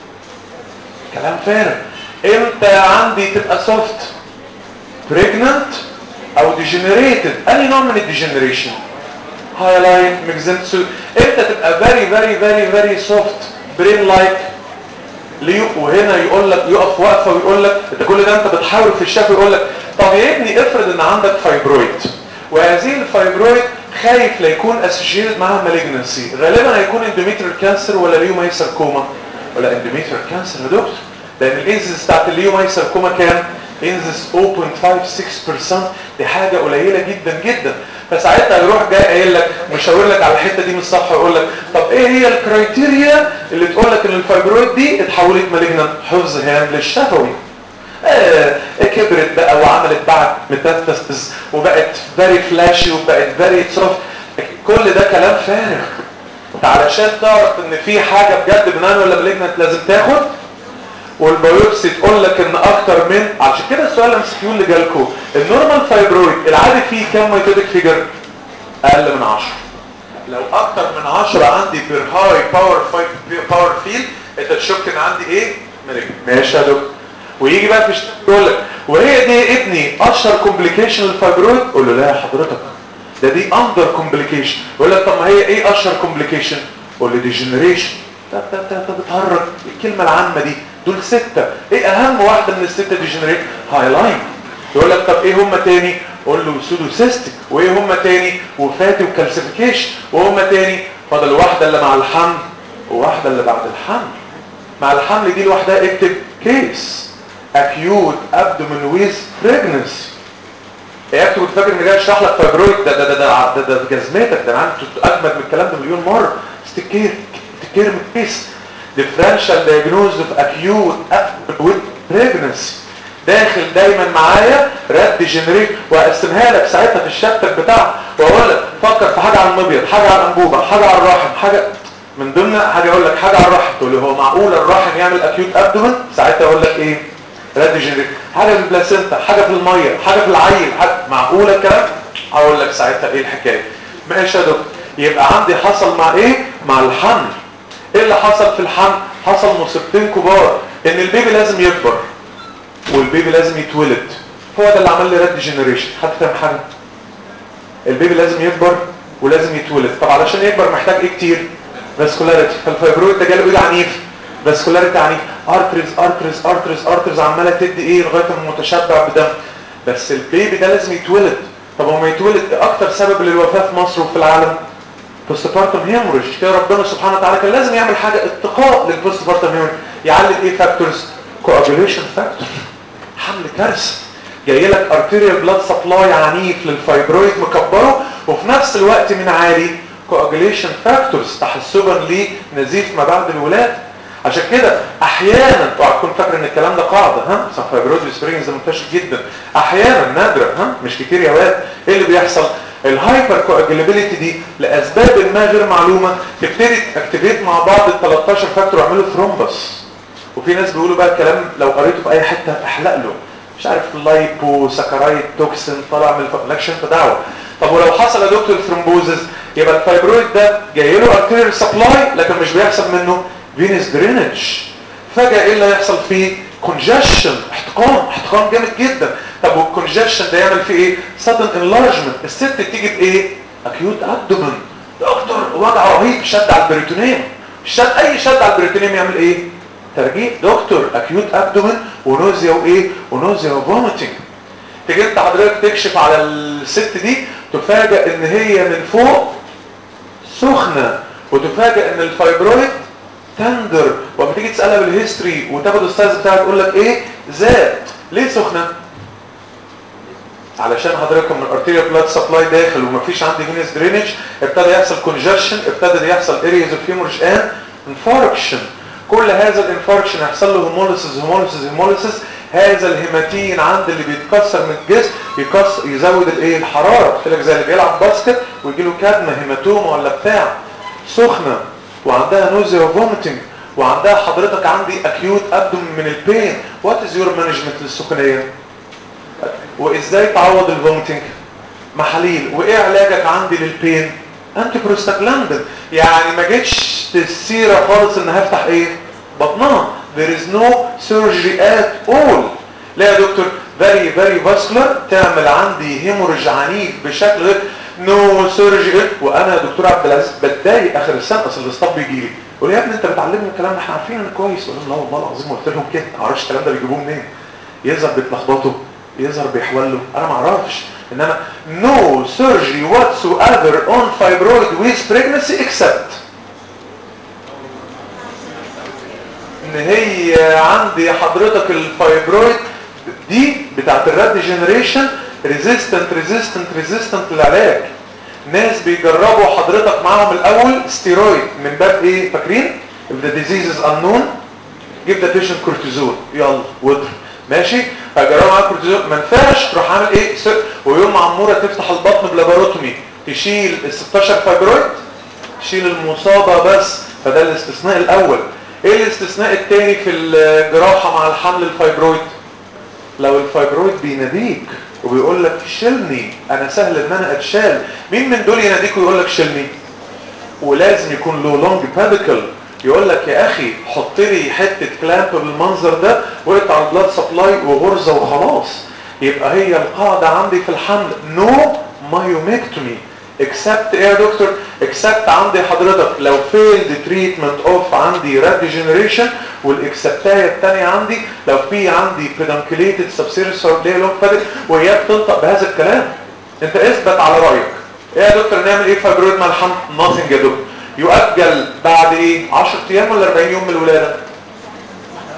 كلام فارغ امتى عندي تبقى سوفت بريجننت او ديجنريتد انهي نوع من الديجنريشن هايلاين ميكزنت امتى تبقى فيري فيري فيري فيري سوفت برين لايك ليه وهنا يقول لك يقف وقفه ويقول لك انت كل ده انت بتحاول في الشفا يقول لك طب يا ابني افرض ان عندك فايبرويد وهذه الفايبرويد خايف لا يكون اسوشيتد معاها مالجنسي غالبا هيكون اندوميتريال كانسر ولا ليومايساركوما ولا اندوميتريال كانسر يا دكتور لان الانزس بتاعت الليومايساركوما كام انزس 0.56% دي حاجه قليله جدا جدا فساعتها يروح جاي قايل لك مشاور لك على الحته دي من الصفحه ويقول لك طب ايه هي الكرايتيريا اللي تقول لك ان الفايبرويد دي اتحولت مالجنان حفظ هام للشفوي آه كبرت بقى وعملت بعد ميتاستاسيس وبقت فيري فلاشي وبقت فيري سوفت كل ده كلام فارغ علشان تعرف ان في حاجه بجد بنان ولا مالجنانت لازم تاخد والبيوبسي تقول لك ان اكتر من عشان كده السؤال الامسكيو اللي جالكم النورمال فايبرويد العادي فيه كام ميتودك فيجر اقل من 10 لو اكتر من 10 عندي بير هاي باور باور فيلد انت تشك ان عندي ايه مالجنانت ماشي يا دكتور ويجي بقى في يقول لك وهي دي ابني اشهر كومبليكيشن للفايبرويد قول له لا يا حضرتك ده دي اندر كومبليكيشن يقول لك طب ما هي ايه اشهر كومبليكيشن قول له ديجنريشن طب طب طب طب بتهرج الكلمه العامه دي دول ستة ايه اهم واحدة من الستة ديجنريت هايلاين يقول لك طب ايه هم تاني قول له سودو سيستيك وايه هم تاني وفاتي وكالسيفيكيشن وهم تاني فاضل واحدة اللي مع الحمل وواحدة اللي بعد الحمل مع الحمل دي لوحدها اكتب كيس acute abdomen with pregnancy ايه كنت فاكر ان جاي اشرح لك فايبرويد ده ده ده ده ده, ده جزمتك ده انا عندي اجمد من الكلام ده مليون مره استكير تكير من الكيس differential diagnosis of acute abdomen with pregnancy داخل دايما معايا رد جنريت واقسمها لك ساعتها في الشابتر بتاعه واقول لك فكر في حاجه على المبيض حاجه على الانبوبه حاجه على الرحم حاجه من ضمن حاجه اقول لك حاجه على الرحم تقول لي هو معقول الرحم يعمل اكيوت ابدومن ساعتها اقول لك ايه رد جنريت حاجه في البلاسينتا حاجه في الميه حاجه في العيل حاجه معقوله الكلام اقول لك ساعتها ايه الحكايه ماشي يا دكتور يبقى عندي حصل مع ايه مع الحمل ايه اللي حصل في الحمل حصل مصيبتين كبار ان البيبي لازم يكبر والبيبي لازم يتولد هو ده اللي عمل لي رد جنريشن حد فاهم حاجه البيبي لازم يكبر ولازم يتولد طب علشان يكبر محتاج ايه كتير فاسكولاريتي فالفايبرويد ده جاله ايه عنيف فاسكولاريتي عنيف ارتريز ارتريز ارتريز ارتريز عماله تدي ايه لغايه ما متشبع بدم بس البيبي ده لازم يتولد طب هو ما يتولد اكتر سبب للوفاه في مصر وفي العالم بوست بارتم هيموريج كده ربنا سبحانه وتعالى كان لازم يعمل حاجه اتقاء للبوست بارتم هيموريج يعلم ايه فاكتورز كواجوليشن فاكتور حمل كارثه جاي لك ارتيريال بلاد سبلاي عنيف للفايبرويد مكبره وفي نفس الوقت من عالي كواجوليشن فاكتورز تحسبا لنزيف ما بعد الولاده عشان كده احيانا اوعى تكون فاكر ان الكلام ده قاعده ها صح فايبرويد سبرينجز ده منتشر جدا احيانا نادره ها مش كتير يا واد ايه اللي بيحصل الهايبر كواجولابيلتي دي لاسباب ما غير معلومه تبتدي تاكتيفيت مع بعض ال 13 فاكتور يعملوا ثرومبس وفي ناس بيقولوا بقى الكلام لو قريته في اي حته احلق له مش عارف اللايبو سكرايد توكسين طالع من الف... مالكش انت دعوه طب ولو حصل يا دكتور ثرومبوزز يبقى الفايبرويد ده جاي له ارتيريال سبلاي لكن مش بيحصل منه فينس درينج فجاه ايه اللي هيحصل فيه كونجشن احتقان احتقان جامد جدا طب والكونجشن ده يعمل فيه ايه سادن انلارجمنت الست تيجي بايه اكيوت ابدومن دكتور وجع رهيب شد على البريتونيوم شد اي شد على البريتونيوم يعمل ايه ترجيع دكتور اكيوت ابدومن ونوزيا وايه ونوزيا وفوميتنج تيجي انت حضرتك تكشف على الست دي تفاجئ ان هي من فوق سخنه وتفاجئ ان الفايبرويد تندر ولما تيجي تسالها بالهيستوري وتاخد السايز بتاعها تقول لك ايه زاد ليه سخنه علشان حضرتك من الارتيريال بلاد سبلاي داخل ومفيش عندي فينس درينج ابتدى يحصل كونجكشن ابتدى يحصل ارياز اوف هيموريج ان انفاركشن كل هذا الانفاركشن يحصل له هيموليسيس هيموليسيس هيموليسيس هذا الهيماتين عند اللي بيتكسر من الجسم يكسر يزود الايه الحراره قلت لك زي اللي بيلعب باسكت ويجي له كدمه هيماتوما ولا بتاع سخنه وعندها نوزيا وفوميتنج وعندها حضرتك عندي اكيوت ابدوم من البين وات از يور مانجمنت للسخونيه وازاي تعوض الفوميتنج محاليل وايه علاجك عندي للبين انتي بروستاجلاندين يعني ما جتش السيره خالص ان هفتح ايه بطنها there is no surgery at all لا يا دكتور very very vascular تعمل عندي هيموريج عنيف بشكل غير نو سيرجري وانا يا دكتور عبد العزيز بتضايق اخر السنه اصل الاستاف بيجي لي يقول لي يا ابني انت بتعلمني الكلام ده احنا عارفين ان كويس اقول لهم لا والله العظيم قلت لهم كده ما اعرفش الكلام ده بيجيبوه منين يظهر بيتلخبطوا يظهر بيحولوا انا ما اعرفش انما no surgery whatsoever on fibroid with pregnancy except ان هي عندي حضرتك الفايبرويد دي بتاعت الرد جنريشن ريزيستنت ريزيستنت ريزيستنت للعلاج ناس بيجربوا حضرتك معاهم الاول ستيرويد من باب ايه فاكرين if the disease is unknown give the patient cortisone يلا واضرب ماشي فجربوا معاه كورتيزون ما ينفعش تروح عامل ايه ويوم عموره تفتح البطن بلاباروتومي تشيل ال 16 فايبرويد تشيل المصابه بس فده الاستثناء الاول ايه الاستثناء الثاني في الجراحه مع الحمل الفايبرويد لو الفايبرويد بيناديك وبيقول لك شيلني انا سهل ان انا اتشال مين من دول يناديك ويقول لك شيلني ولازم يكون له لونج باديكل يقول لك يا اخي حط لي حته كلامب بالمنظر ده واقطع البلاد سبلاي وغرزه وخلاص يبقى هي القاعده عندي في الحمل نو مايوميكتومي اكسبت ايه يا دكتور اكسبت عندي حضرتك لو فيلد تريتمنت اوف عندي راد جنريشن والاكسبتايه الثانيه عندي لو في عندي بيدانكليتد سبسيرس لونج فاتك وهي بتنطق بهذا الكلام انت اثبت على رايك ايه يا دكتور نعمل ايه فايبرويد مع الحمل ناثينج يا دكتور يؤجل بعد ايه 10 ايام ولا 40 يوم من الولاده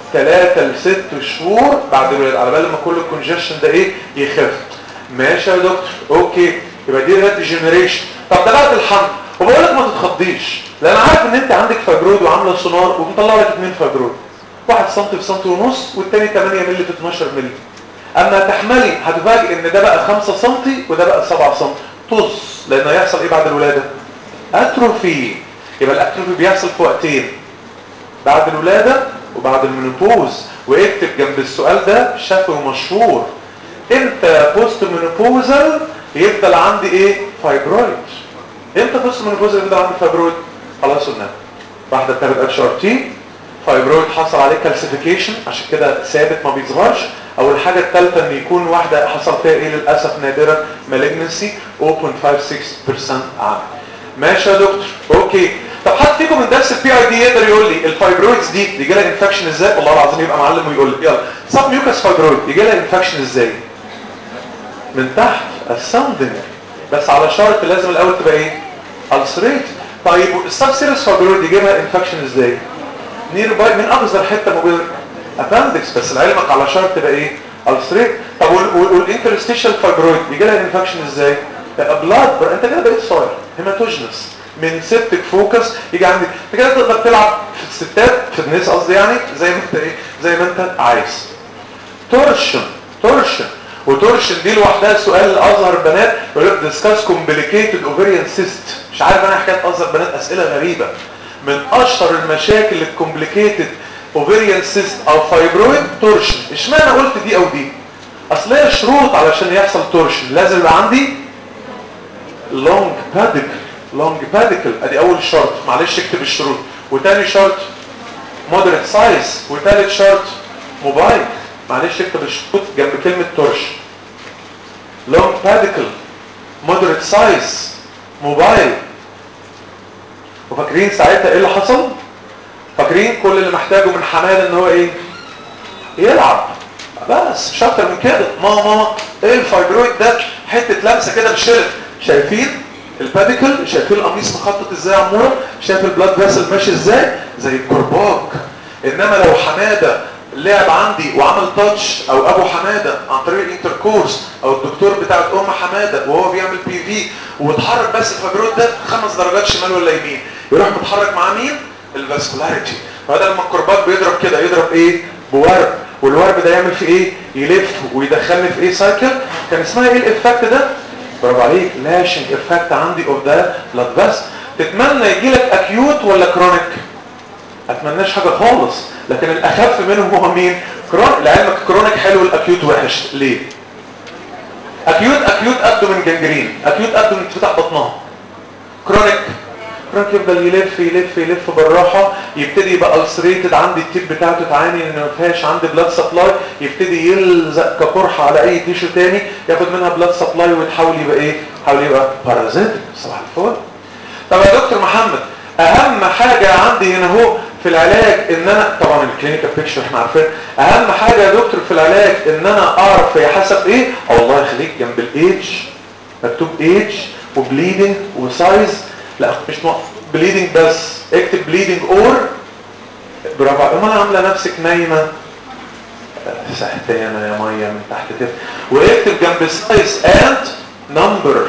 ثلاثة لست شهور بعد الولادة على بال ما كل الكونجيشن ده ايه يخف ماشي يا دكتور اوكي يبقى دي ريد جنريشن طب ده بعد الحمل وبقول لك ما تتخضيش لان انا عارف ان انت عندك فايبرويد وعامله سونار ومطلع لك اثنين فايبرويد واحد سم في سم ونص والتاني 8 مللي في 12 مللي اما تحملي هتفاجئ ان ده بقى 5 سم وده بقى 7 سم طز لان هيحصل ايه بعد الولاده اتروفي يبقى الاتروفي بيحصل في وقتين بعد الولاده وبعد المينوبوز واكتب جنب السؤال ده شفوي مشهور امتى بوست مينوبوزال يفضل عندي ايه فايبرويد امتى بوست مينوبوزال يفضل عندي فايبرويد خلاص قلنا واحده بتاخد اتش ار تي فايبرويد حصل عليه كالسيفيكيشن عشان كده ثابت ما بيظهرش او الحاجه الثالثه ان يكون واحده حصل فيها ايه للاسف نادرا مالجنسي 0.56% عام ماشي يا دكتور اوكي طب حد فيكم من درس البي اي دي يقدر يقول لي الفايبرويدز دي بيجي لها انفكشن ازاي والله العظيم يبقى معلم ويقول لي يلا سب ميوكس فايبرويد يجي لها انفكشن ازاي من تحت الساوندنج بس على شرط لازم الاول تبقى ايه السريت طيب السب سيريس فايبرويد يجي لها انفكشن ازاي نير باي من اقصر حته موجوده اباندكس بس لعلمك على شرط تبقى ايه السريت طب والانترستيشال فايبرويد يجي لها انفكشن ازاي بلاد انت كده بقيت صاير هيماتوجنس من سيبتك فوكس يجي عندك انت كده تقدر تلعب في الستات في الناس قصدي يعني زي ما انت ايه زي ما انت عايز تورشن تورشن وتورشن دي لوحدها سؤال الازهر بنات يقول لك ديسكاس كومبليكيتد اوفريان سيست مش عارف انا حكايه ازهر بنات اسئله غريبه من اشهر المشاكل الكومبليكيتد اوفريان سيست او فايبرويد تورشن اشمعنى قلت دي او دي اصل هي شروط علشان يحصل تورشن لازم يبقى عندي لونج باديكل لونج باديكل ادي اول شرط معلش اكتب الشروط وتاني شرط مودريت سايز وتالت شرط موبايل معلش اكتب الشروط جنب كلمة تورش لونج باديكل مودريت سايز موبايل وفاكرين ساعتها ايه اللي حصل فاكرين كل اللي محتاجه من حماد ان هو ايه يلعب بس مش اكتر من كده ماما ماما ايه الفايبرويد ده حته لمسه كده بالشلف شايفين الباديكل شايفين القميص مخطط ازاي يا عموره شايف البلاد فيسل ماشي ازاي زي الكرباج انما لو حماده لعب عندي وعمل تاتش او ابو حماده عن طريق الانتركورس او الدكتور بتاعت ام حماده وهو بيعمل بي في واتحرك بس الفايبرويد ده خمس درجات شمال ولا يمين يروح متحرك مع مين الفاسكولاريتي فبدل ما الكرباج بيضرب كده يضرب ايه بورب والورب ده يعمل في ايه يلف ويدخلني في ايه سايكل كان اسمها ايه الافكت ده برافو عليك لاشنج افكت عندي اوف ذا بلاد فاس تتمنى يجي لك اكيوت ولا كرونيك اتمناش حاجه خالص لكن الاخف منهم هو مين كرونيك لعلمك الكرونيك حلو الاكيوت وحش ليه اكيوت اكيوت ابدومين جنجرين اكيوت ابدومين تفتح بطنها كرونيك كرونيك يفضل يلف يلف يلف بالراحه يبتدي يبقى السريتد عندي التيب بتاعته تعاني ان ما فيهاش عندي بلاد سبلاي يبتدي يلزق كقرحه على اي تيشو تاني ياخد منها بلاد سبلاي ويتحول يبقى ايه يحاول يبقى بارازيت صباح الفل طب يا دكتور محمد اهم حاجه عندي هنا اهو في العلاج ان انا طبعا الكلينيكال بيكتشر احنا عارفين اهم حاجه يا دكتور في العلاج ان انا اعرف هي حسب ايه الله يخليك جنب الايدج مكتوب ايدج وبليدنج وسايز لا مش بليدنج بس اكتب بليدنج اور برافو عليك امال عامله نفسك نايمه سحتانه يا ميه من تحت كده واكتب جنب سايز اند نمبر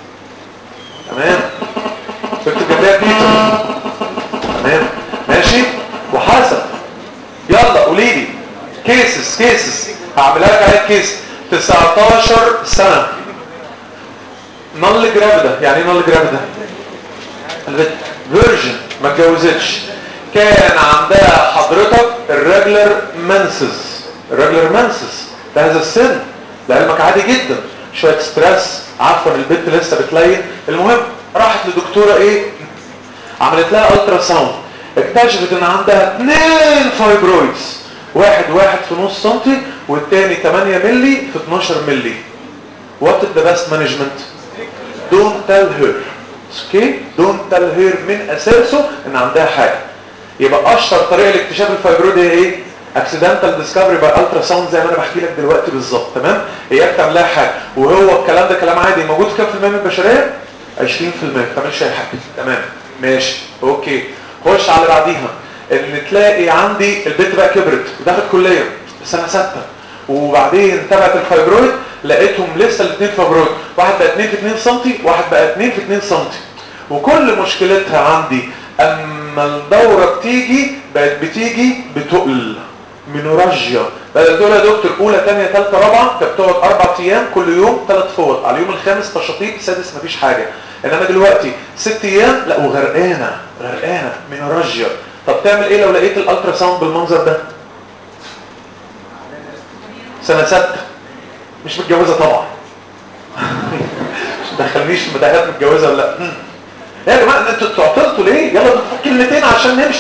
تمام اكتب جنبها بيتر تمام ماشي وحسب يلا قولي لي كيسز كيسز هعملها لك على كيس 19 سنه نل جرافيدا يعني ايه نل جرافيدا فيرجن ما اتجوزتش كان عندها حضرتك الريجلر منسز الريجلر منسز ده هذا السن لعلمك عادي جدا شويه ستريس عفوا البنت لسه بتلين المهم راحت لدكتوره ايه عملت لها الترا ساوند اكتشفت ان عندها اثنين فايبرويدز واحد واحد في نص سنتي والتاني 8 ملي في 12 ملي وات ذا بيست مانجمنت دونت تيل هير اوكي دونت تيل هير من اساسه ان عندها حاجه يبقى اشهر طريقه لاكتشاف الفايبرويد هي ايه اكسيدنتال ديسكفري باي الترا ساوند زي ما انا بحكي لك دلوقتي بالظبط تمام هي بتعمل لها حاجه وهو الكلام ده كلام عادي موجود في كام في المية من البشريه 20% ما بتعملش اي حاجه تمام ماشي اوكي خش على بعديها ان تلاقي عندي البنت بقى كبرت ودخلت كليه سنه سته وبعدين تبعت الفايبرويد لقيتهم لسه الاثنين فايبرويد واحد بقى 2 في 2 سم واحد بقى 2 في 2 سم وكل مشكلتها عندي اما الدوره بتيجي بقت بتيجي بتقل مينوراجيا بدل دول يا دكتور اولى ثانيه ثالثه رابعه كانت بتقعد اربع ايام كل يوم ثلاث فوط على اليوم الخامس تشطيب السادس مفيش حاجه انما دلوقتي ست ايام لا وغرقانه غرقانه مينوراجيا طب تعمل ايه لو لقيت الالترا ساوند بالمنظر ده سنه سته مش متجوزه طبعا مش دخلنيش في متاهات متجوزه ولا لا يا جماعه انتوا تعطلتوا ليه يلا ندخل كلمتين عشان نمشي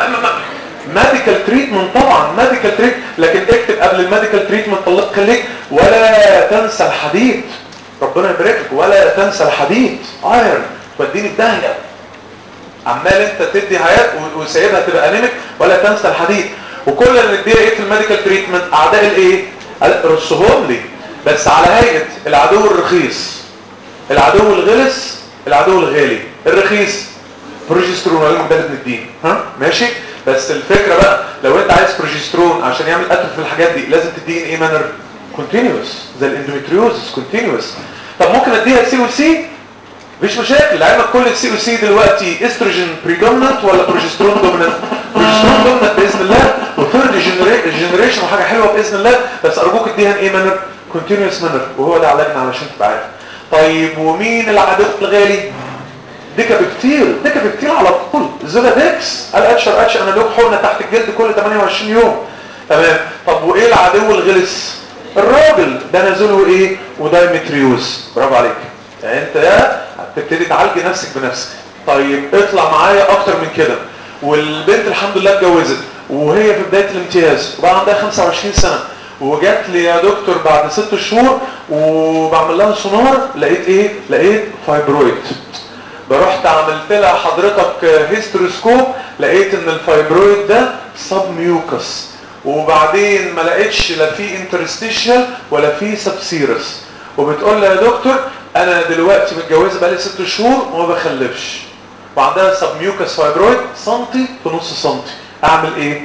ميديكال تريتمنت طبعا ميديكال تريت لكن اكتب قبل الميديكال تريتمنت الله يخليك ولا تنسى الحديد ربنا يبارك لك ولا تنسى الحديد ايرن توديني في داهيه عمال انت تدي حياه وسايبها تبقى انيميك ولا تنسى الحديد وكل اللي نديها ايه في الميديكال تريتمنت اعداء الايه رصهم لي بس على هيئه العدو الرخيص العدو الغلس العدو الغالي الرخيص بروجسترون ولا ده من الدين ها ماشي بس الفكره بقى لو انت عايز بروجسترون عشان يعمل قتل في الحاجات دي لازم تديه ايه مانر كونتينيوس زي الاندوميتريوزس كونتينيوس طب ممكن اديها سي او سي مفيش مشاكل لعلمك كل السي او سي دلوقتي استروجين بريدومينانت ولا بروجسترون دومينانت بروجسترون دومينانت باذن الله وثيرد جنريشن وحاجه حلوه باذن الله بس ارجوك اديها ايه مانر كونتينيوس مانر وهو ده علاجنا علشان تبقى عارف طيب ومين العدو الغالي ديكابكتير ديكابكتير على طول زولادكس الاتشر اتش انا له حقنه تحت الجلد كل 28 يوم تمام طب وايه العدو الغلس الراجل ده نزله ايه ودايمتريوز برافو عليك يعني انت هتبتدي تعالج نفسك بنفسك طيب اطلع معايا اكتر من كده والبنت الحمد لله اتجوزت وهي في بدايه الامتياز وبقى عندها 25 سنه وجات لي يا دكتور بعد ست شهور وبعمل لها سونار لقيت ايه لقيت فايبرويد رحت عملت لها حضرتك هيستروسكوب لقيت ان الفايبرويد ده سب ميوكس وبعدين ما لقيتش لا في انترستيشال ولا في سبسيرس وبتقول لها يا دكتور انا دلوقتي متجوزه بقالي ست شهور وما بخلفش وعندها سب ميوكس فايبرويد سنتي في نص سنتي اعمل ايه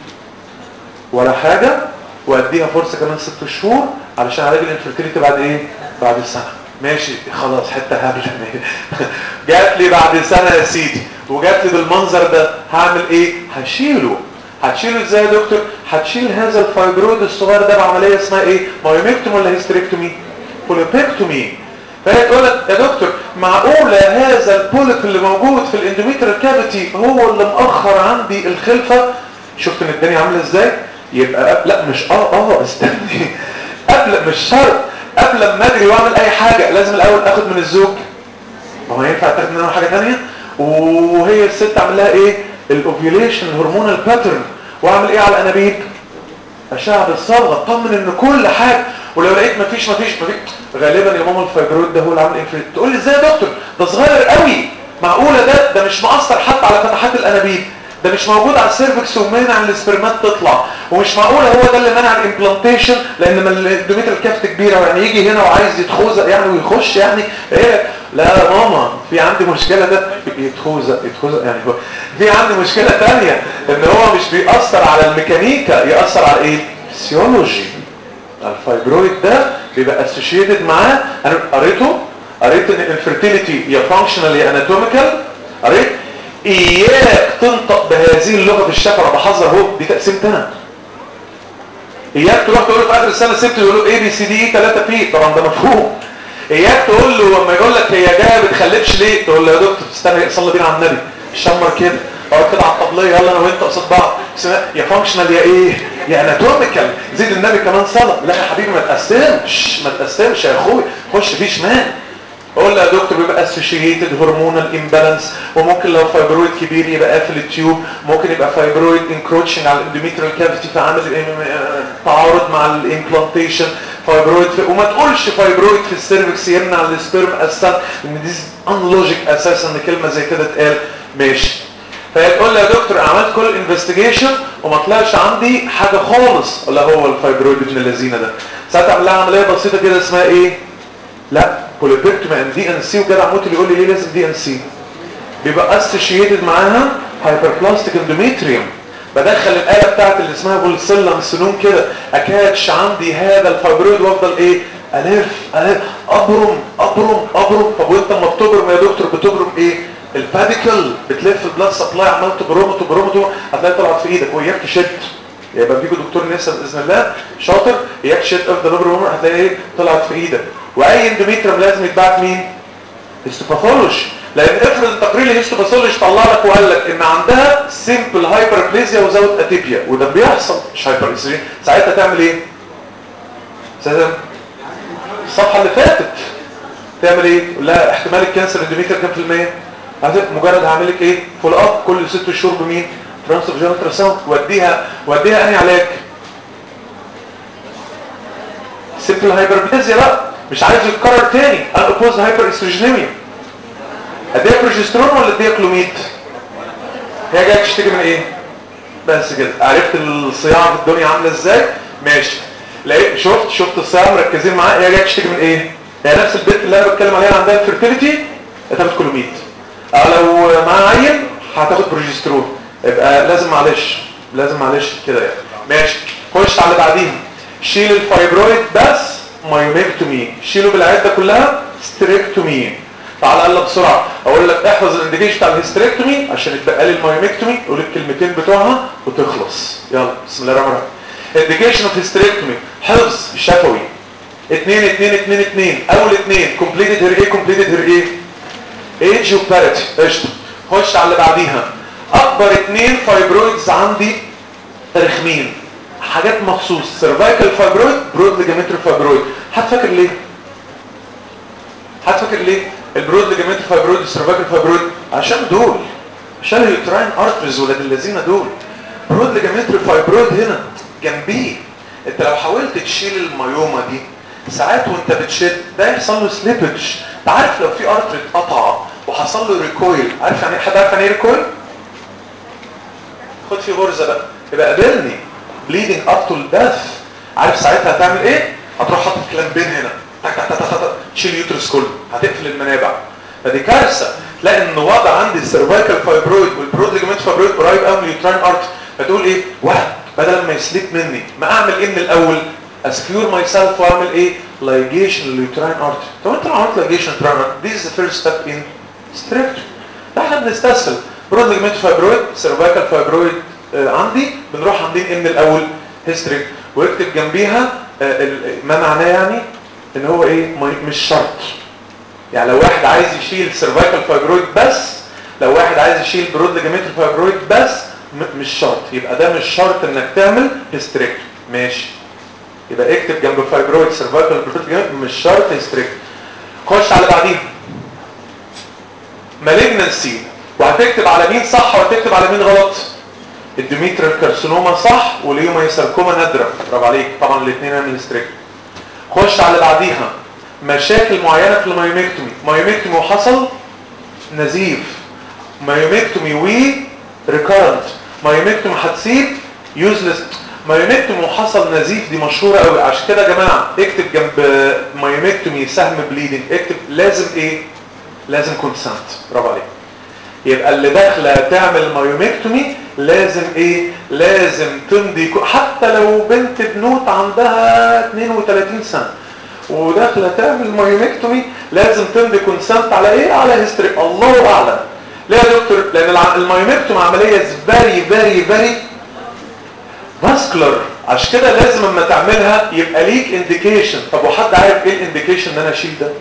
ولا حاجه واديها فرصه كمان ست شهور علشان علاج الانفيرتيليتي بعد ايه بعد سنه ماشي خلاص حته هبله جات لي بعد سنه يا سيدي وجات لي بالمنظر ده هعمل ايه هشيله هتشيله ازاي يا دكتور هتشيل هذا الفايبرويد الصغير ده بعمليه اسمها ايه مايوميكتومي ولا هيستريكتومي بوليبيكتومي فهي تقول لك يا دكتور معقوله هذا البوليب اللي موجود في الاندوميتريال كافيتي هو اللي مأخر عندي الخلفه شفت ان الدنيا عامله ازاي يبقى لا مش اه اه استني قبل مش شرط قبل ما اجري واعمل اي حاجه لازم الاول اخد من الزوج ما هو ينفع تاخد منه حاجه ثانيه وهي الست اعمل لها ايه الاوفيوليشن الهرمونال باترن واعمل ايه على الانابيب اشعه بالصبغه اطمن ان كل حاجه ولو لقيت مفيش مفيش مفيش غالبا يا ماما الفايبرويد ده هو اللي عامل ايه تقول لي ازاي يا دكتور ده صغير قوي معقوله ده ده مش مأثر حتى على فتحات الانابيب ده مش موجود على السيرفكس ومانع الاسبرمات تطلع ومش معقوله هو ده اللي منع الامبلانتيشن لان ما الدوميتر كافت كبيره يعني يجي هنا وعايز يتخوذ يعني ويخش يعني ايه لا يا ماما في عندي مشكله ده يتخوذ يتخوذ يعني هو في عندي مشكله ثانيه ان هو مش بيأثر على الميكانيكا يأثر على ايه فسيولوجي الفايبرويد ده بيبقى اسوشيتد معاه انا قريته قريت ان الانفيرتيليتي يا فانكشنال يا اناتوميكال قريت اياك تنطق بهذه اللغه في الشفره بحذر اهو دي تقسيمتي انا اياك تروح تقول له في اخر السنه سبت يقول له اي بي سي دي 3 بي طبعا ده مفهوم اياك تقول له لما يقول لك هي جايه بتخلفش ليه تقول له يا دكتور استنى صلي بينا على النبي شمر كده اقعد كده على الطبليه يلا انا وانت قصاد بعض يا فانكشنال يا ايه يا اناتوميكال زيد النبي كمان صلاه لا يا حبيبي ما تقسمش ما تقسمش يا اخوي خش فيه شمال اقول له يا دكتور بيبقى اسوشيتد هرمونال امبالانس وممكن لو فايبرويد كبير يبقى قافل التيوب ممكن يبقى فايبرويد انكروتشنج على الاندوميتريال كافيتي فعامل تعارض مع الامبلانتيشن فايبرويد في وما تقولش فايبرويد في السيرفكس يمنع السبيرم اساسا ان دي انلوجيك اساسا ان كلمه زي كده تقال ماشي فهي تقول لي يا دكتور عملت كل انفستيجيشن وما طلعش عندي حاجه خالص ولا هو الفايبرويد ابن اللذينه ده ساعتها اعمل لها عمليه بسيطه كده اسمها ايه لا بوليبيكتومي ان دي ان سي وجدع موت اللي يقول لي ليه لازم دي ان سي بيبقى اسوشيتد معاها هايبربلاستيك اندوميتريوم بدخل الاله بتاعت اللي اسمها بولسلم سنون كده اكاتش عندي هذا الفايبرويد وافضل ايه الف الف ابرم ابرم ابرم طب وانت لما بتبرم يا دكتور بتبرم ايه الباديكل بتلف البلاد سبلاي عمال تبرمه تبرمه هتلاقي طلعت في ايدك وياك تشد يبقى فيكوا دكتور نسا باذن الله شاطر اياك تشد افضل ابرم هتلاقي ايه طلعت في ايدك واي اندوميتريوم لازم يتبعت مين هيستوباثولوجي لان افرض التقرير الهيستوباثولوجي طلع لك وقال لك ان عندها سيمبل هايبربليزيا وزود اتيبيا وده بيحصل مش هايبر ساعتها تعمل ايه ساعتها الصفحه اللي فاتت تعمل ايه لا احتمال الكانسر اندوميتر كام في المية هتبقى مجرد هعمل لك ايه فول اب كل ست شهور بمين ترانسفيرجن تراساوند وديها وديها انهي علاج سيمبل هايبربليزيا بقى مش عايز يتكرر تاني انا اوبوز هايبر استروجينيميا اديها بروجسترون ولا اديها كلوميد هي جايه تشتكي من ايه بس كده عرفت الصياعه في الدنيا عامله ازاي ماشي لقيت شفت شفت الصياعه مركزين معاها هي جايه تشتكي من ايه هي نفس البنت اللي انا بتكلم عليها عندها الفيرتيليتي هتاخد كلوميد او لو معاها عيل هتاخد بروجسترون يبقى لازم معلش لازم معلش كده يعني ماشي خش على اللي بعديها شيل الفايبرويد بس مايوميكتومي شيله بالعده كلها ستريكتومي تعال يلا بسرعه اقول لك احفظ الانديكيشن بتاع الهيستريكتومي عشان يتبقى لي المايوميكتومي قول الكلمتين بتوعها وتخلص يلا بسم الله الرحمن الرحيم انديكيشن اوف هيستريكتومي حفظ شفوي 2 2 2 2 اول اثنين كومبليتد هير ايه كومبليتد هير ايه ايج وباريتي قشطه خش على اللي بعديها اكبر اثنين فايبرويدز عندي رخمين حاجات مخصوص سيرفايكال فايبرويد برود ليجامنتري فايبرويد هتفكر ليه هتفكر ليه البرود ليجامنتري فايبرويد والسيرفايكال فايبرويد عشان دول عشان اليوتراين ارترز ولاد الذين دول برود ليجامنتري فايبرويد هنا جنبيه انت لو حاولت تشيل الميومه دي ساعات وانت بتشد ده يحصل له سليبج انت عارف لو في ارتر اتقطع وحصل له ريكويل عارف يعني حد عارف يعني ايه ريكويل خد في غرزه بقى يبقى قابلني بليدنج اب تو الدث عارف ساعتها هتعمل ايه هتروح حاطط كلامبين هنا تك تك تك تك تشيل اليوترس كله هتقفل المنابع فدي كارثه تلاقي ان وضع عندي السيرفايكال فايبرويد والبرود ليجمنت فايبرويد قريب قوي من اليوتراين ارت فتقول ايه واحد بدل ما يسليب مني ما اعمل ايه من الاول اسكيور ماي سيلف واعمل ايه لايجيشن لليوتراين ارت طب انت لو عملت لايجيشن لليوتراين ارت دي از ذا فيرست ستيب ان ستريكت احنا بنستسهل برود ليجمنت فايبرويد سيرفايكال فايبرويد آه عندي بنروح عاملين ايه من الاول هيستري واكتب جنبيها آه ما معناه يعني ان هو ايه مش شرط يعني لو واحد عايز يشيل سيرفايكال فايبرويد بس لو واحد عايز يشيل برود ليجامنتري فايبرويد بس مش شرط يبقى ده مش شرط انك تعمل هيستريكت ماشي يبقى اكتب جنب فايبرويد سيرفايكال برود مش شرط هيستريكت خش على بعديها مالجنسي وهتكتب على مين صح وهتكتب على مين غلط الديميتريال كارسينوما صح واليوميساركوما نادره برافو عليك طبعا الاثنين من هيستريكت خش على بعديها مشاكل معينة في المايوميكتومي مايوميكتومي وحصل نزيف مايوميكتومي و ريكارنت مايوميكتومي هتسيب يوزلس مايوميكتومي وحصل نزيف دي مشهورة قوي عشان كده يا جماعة اكتب جنب مايوميكتومي سهم بليدنج اكتب لازم ايه لازم كونسنت برافو عليك يبقى اللي داخله تعمل مايوميكتومي لازم ايه لازم تمضي حتى لو بنت بنوت عندها 32 سنه وداخله تعمل مايوميكتومي لازم تمضي كونسنت على ايه على هيستوري الله اعلم ليه يا دكتور لان المايوميكتومي عمليه فيري فيري فيري فاسكولار عشان كده لازم اما تعملها يبقى ليك انديكيشن طب وحد عارف ايه الانديكيشن ان انا اشيل ده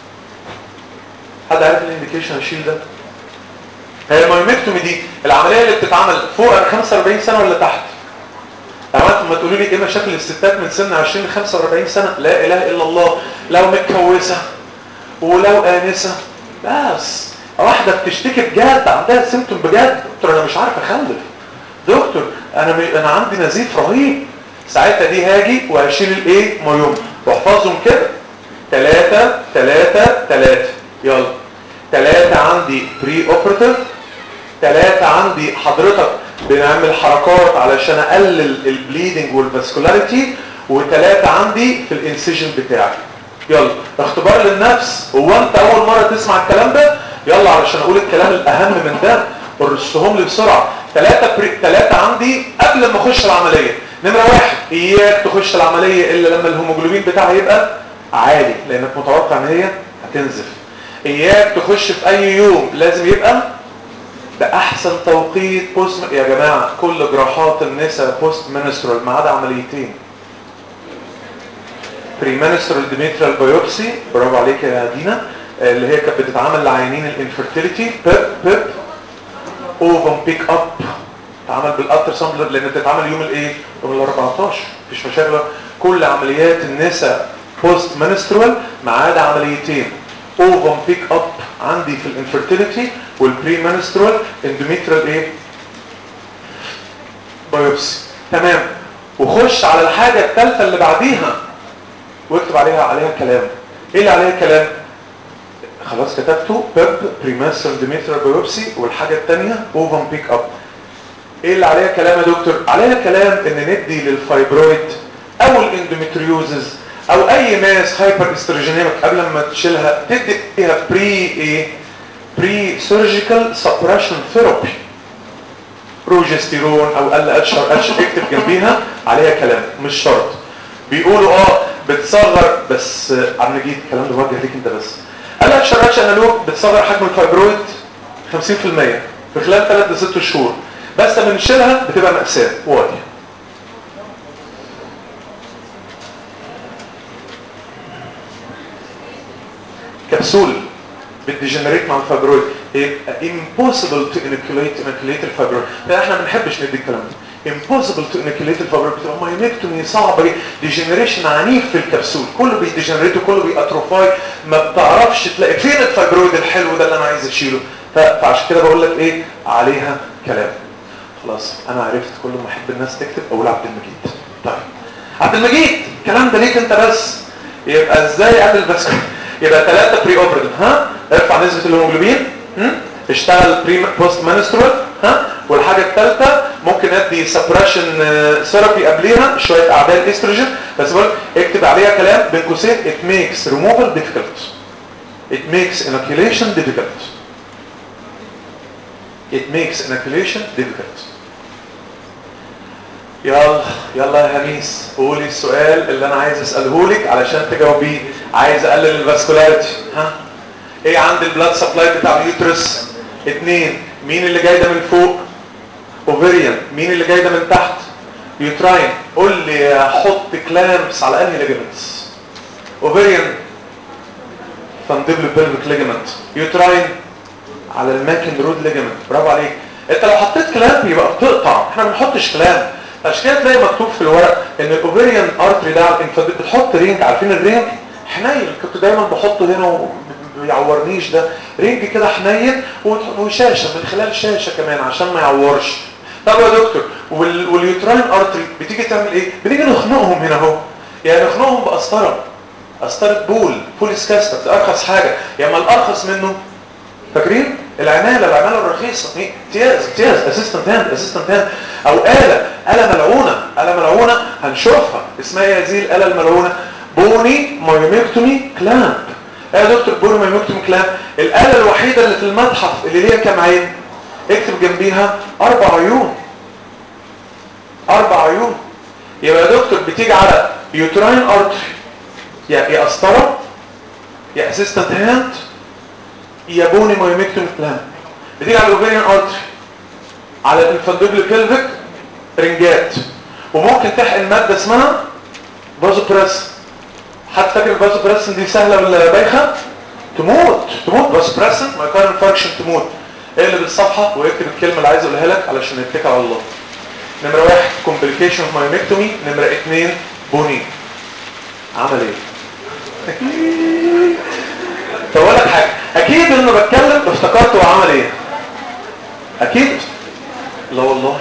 حد عارف الانديكيشن اشيل ده هي المايوميكتومي دي العمليه اللي بتتعمل فوق 45 سنه ولا تحت اوقات ما تقولوا لي ايه مشاكل الستات من سن 20 ل 45 سنه لا اله الا الله لو متكوسه ولو انسه بس واحده بتشتكي بجد عندها سيمتوم بجد دكتور انا مش عارف اخلف دكتور انا م... انا عندي نزيف رهيب ساعتها دي هاجي وهشيل الايه مايوم واحفظهم كده ثلاثة ثلاثة ثلاثة يلا ثلاثة عندي بري اوبراتيف ثلاثة عندي حضرتك بنعمل حركات علشان اقلل البليدنج والفاسكولاريتي وثلاثة عندي في الانسيجن بتاعي يلا اختبار للنفس هو انت اول مرة تسمع الكلام ده يلا علشان اقول الكلام الاهم من ده ورسهم لي بسرعة ثلاثة بري... ثلاثة عندي قبل ما اخش العملية نمرة واحد اياك تخش العملية الا لما الهيموجلوبين بتاعها يبقى عالي لانك متوقع ان هي هتنزف اياك تخش في اي يوم لازم يبقى ده احسن توقيت بوست يا جماعة كل جراحات النساء بوست منسترال ما عدا عمليتين بريمنسترال ديميترال بايوبسي برافو عليك يا دينا اللي هي كانت بتتعمل لعيانين الانفرتيليتي بيب بيب اوفم بيك اب تعمل بالالتر ساوند لان بتتعمل يوم الايه يوم ال 14 مفيش مشاكل كل عمليات النساء بوست منسترال ما عدا عمليتين اوفم بيك اب عندي في الانفرتيليتي والبري منسترال اندوميترال ايه بايوبسي تمام وخش على الحاجه الثالثه اللي بعديها واكتب عليها عليها كلام ايه اللي عليها كلام خلاص كتبته بيب بريماسل ديمترال بايوبسي والحاجه الثانيه اوفم بيك اب ايه اللي عليها كلام يا دكتور عليها كلام ان ندي للفايبرويد او الاندوميتريوزز او اي ماس هايبر استروجينيمك قبل ما تشيلها تدي فيها بري ايه بري سيرجيكال سبريشن ثيرابي بروجستيرون او ال اتش ار اتش اكتب جنبيها عليها كلام مش شرط بيقولوا اه بتصغر بس عم نجيب الكلام ده موجه ليك انت بس ال اتش ار اتش انالوج بتصغر حجم الفايبرويد 50% في خلال 3 ل 6 شهور بس لما نشيلها بتبقى مأساة واي كبسول بتديجنريت مع الفايبرويد يبقى impossible to inoculate inoculate الفايبرويد احنا ما بنحبش ندي الكلام ده impossible to inoculate الفايبرويد بتبقى مايونكتومي صعبه جدا ديجنريشن عنيف في الكبسول كله بيديجنريت وكله بياتروفاي ما بتعرفش تلاقي فين الفايبرويد الحلو ده اللي انا عايز اشيله فعشان كده بقول لك ايه عليها كلام خلاص انا عرفت كل ما احب الناس تكتب اقول عبد المجيد طيب عبد المجيد الكلام ده ليك انت بس يبقى ازاي اقلل بس يبقى ثلاثة بري اوبريتيف ها ارفع نسبة الهيموجلوبين اشتغل بري بوست مانسترال ها والحاجة الثالثة ممكن ادي سبريشن ثيرابي قبليها شوية اعداد استروجين بس بقول اكتب عليها كلام بين قوسين it makes removal difficult it makes inoculation difficult it makes inoculation difficult يلا يلا يا هميس قولي السؤال اللي انا عايز اساله لك علشان تجاوبيه عايز اقلل الفاسكولاريتي ها ايه عند البلاد سبلاي بتاع اليوترس اتنين مين اللي جاي ده من فوق اوفيريان مين اللي جاي ده من تحت يوتراين قول لي احط كلامس على انهي ليجمنتس اوفيريان فاندبل بيلفيك ليجمنت يوتراين على الماكن رود ليجمنت برافو عليك انت لو حطيت كلام يبقى بتقطع احنا ما بنحطش كلام عشان كده تلاقي مكتوب في الورق ان الاوفيريان ارتري ده بتحط رينج عارفين الرينج حنين كنت دايما بحطه هنا وما بيعورنيش ده رينج كده حنين وشاشه من خلال شاشه كمان عشان ما يعورش طب يا دكتور وال... واليوتراين ارتري بتيجي تعمل ايه بنيجي نخنقهم هنا اهو يعني نخنقهم بقسطره قسطره بول بوليس كاستر ده ارخص حاجه يا اما الارخص منه فاكرين العماله العماله الرخيصه امتياز امتياز اسيستنت هاند اسيستنت هاند او اله اله ملعونه اله ملعونه هنشوفها اسمها ايه هذه الاله الملعونه بوني مايوميكتومي كلامب ايه يا دكتور بوني مايوميكتومي كلامب الاله الوحيده اللي في المتحف اللي ليها كام عين اكتب جنبيها اربع عيون اربع عيون يبقى يا دكتور بتيجي على يوتراين ارتري يا يا قسطره يا اسيستنت هاند يا بوني مايوميكتومي كلامب بتيجي على الاوفيريان ارتري على الانفاندوبل بيلفيك رنجات وممكن تحقن ماده اسمها فازو بريس حد فاكر الفازو بريسن دي سهله ولا بايخه تموت تموت فازو بريسن مايكارن فانكشن تموت اقلب الصفحه واكتب الكلمه اللي عايز اقولها لك علشان نتكل على الله نمره واحد كومبليكيشن اوف مايوميكتومي نمره اثنين بوني عمل ايه طب اقول لك حاجه اكيد لما بتكلم افتكرت هو عمل ايه اكيد لا والله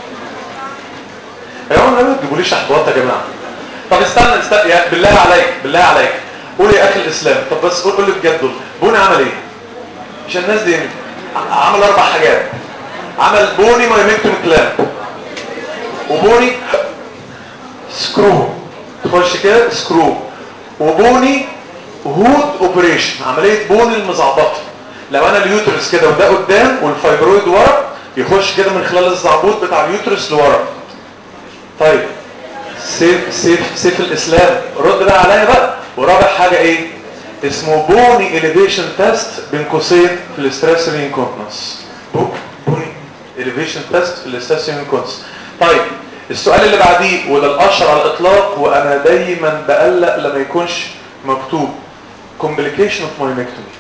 يا جماعه ما تجيبوليش احباط يا جماعه طب استنى استنى يا بالله عليك بالله عليك قول يا اخي الاسلام طب بس قول قول لي بجد بوني عمل ايه عشان الناس دي عمل اربع حاجات عمل بوني مايمكتوم كلام وبوني سكرو تخش كده سكرو وبوني هود اوبريشن عمليه بون المزعبطه لو انا اليوترس كده وده قدام والفايبرويد ورا يخش كده من خلال الزعبوط بتاع اليوترس لورا طيب سيف سيف سيف الاسلام رد بقى عليا بقى ورابع حاجه ايه اسمه بوني اليفيشن تيست بين قوسين في الاستريس انكونتنس بوني اليفيشن تيست في الاستريس انكونتنس طيب السؤال اللي بعديه وده الاشهر على الاطلاق وانا دايما بقلق لما يكونش مكتوب complication of myomectomy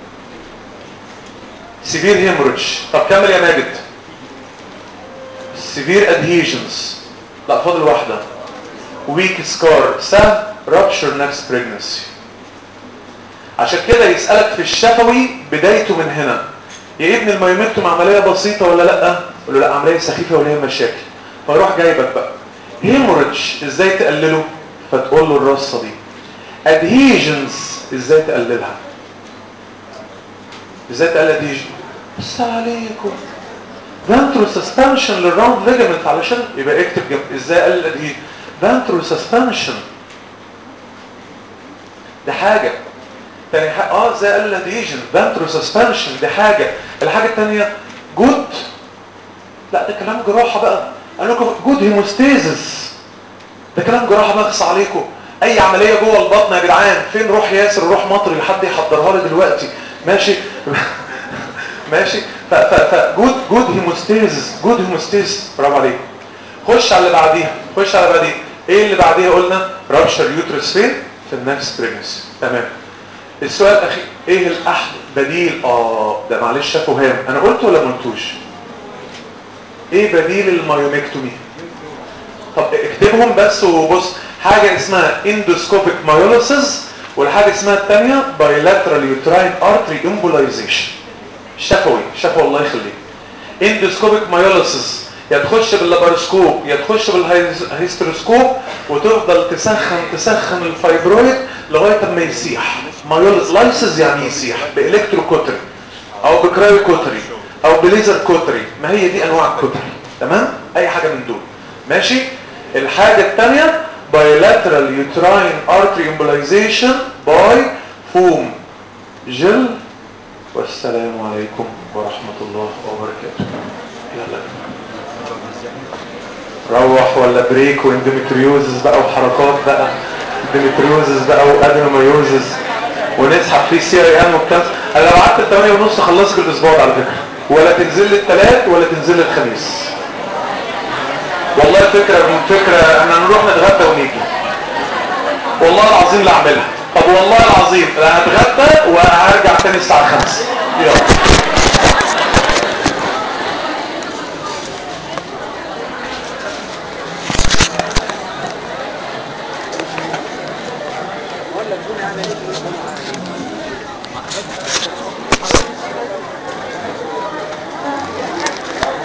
severe hemorrhage طب كمل يا ماجد severe adhesions لا فاضل واحدة weak scar سهل rupture next pregnancy عشان كده يسألك في الشفوي بدايته من هنا يا ابن الميومكتوم عملية بسيطة ولا لا قول له لا عملية سخيفة وليها مشاكل فيروح جايبك بقى هيموريدج ازاي تقلله فتقول له الرصة دي adhesions ازاي تقللها ازاي تقلل adhesion بس عليكم ventral suspension للراوند ليجمنت علشان يبقى اكتب جنب ازاي اقلل الادهيجن ventral suspension ده حاجة تاني حاجة اه ازاي اقلل الادهيجن ventral suspension دي حاجة الحاجة التانية جود لا ده كلام جراحة بقى قال لكم جود هيموستيزس ده كلام جراحة بخص عليكم اي عملية جوه البطن يا جدعان فين روح ياسر روح مطري لحد يحضرها لي دلوقتي ماشي ماشي ف ف ف جود جود هيموستيزس جود هيموستيزس برافو عليك خش على اللي بعديها خش على اللي بعديها ايه اللي بعديها قلنا رابشر يوترس فين في النكست بريجنسي تمام السؤال الاخير ايه الاحد بديل اه ده معلش فهم انا قلت ولا ما قلتوش ايه بديل المايوميكتومي طب اكتبهم بس وبص حاجه اسمها اندوسكوبيك مايوليسيس والحاجه اسمها الثانيه بايلاترال يوتراين ارتري امبولايزيشن شفوي شفوي الله يخليك اندوسكوبيك مايوليسيس يا تخش باللاباروسكوب يا تخش بالهيستروسكوب وتفضل تسخن تسخن الفايبرويد لغايه اما يسيح مايوليسيس يعني يسيح بالكترو كوتري او بكرايو كوتري او بليزر كوتري ما هي دي انواع الكوتري تمام اي حاجه من دول ماشي الحاجه الثانيه bilateral uterine artery embolization by فوم جل والسلام عليكم ورحمة الله وبركاته يلا روح ولا بريك واندوميتريوزس بقى وحركات بقى اندوميتريوزس بقى وادينوميوزس ونسحب فيه سي اي ام وبتاع انا لو قعدت الثمانية ونص خلصك الاسبوع ده على فكرة ولا تنزل لي الثلاث ولا تنزل لي الخميس والله فكرة من فكرة احنا نروح نتغدى ونيجي والله العظيم لا اعملها طب والله العظيم انا هتغدى وهرجع تاني الساعة 5 يلا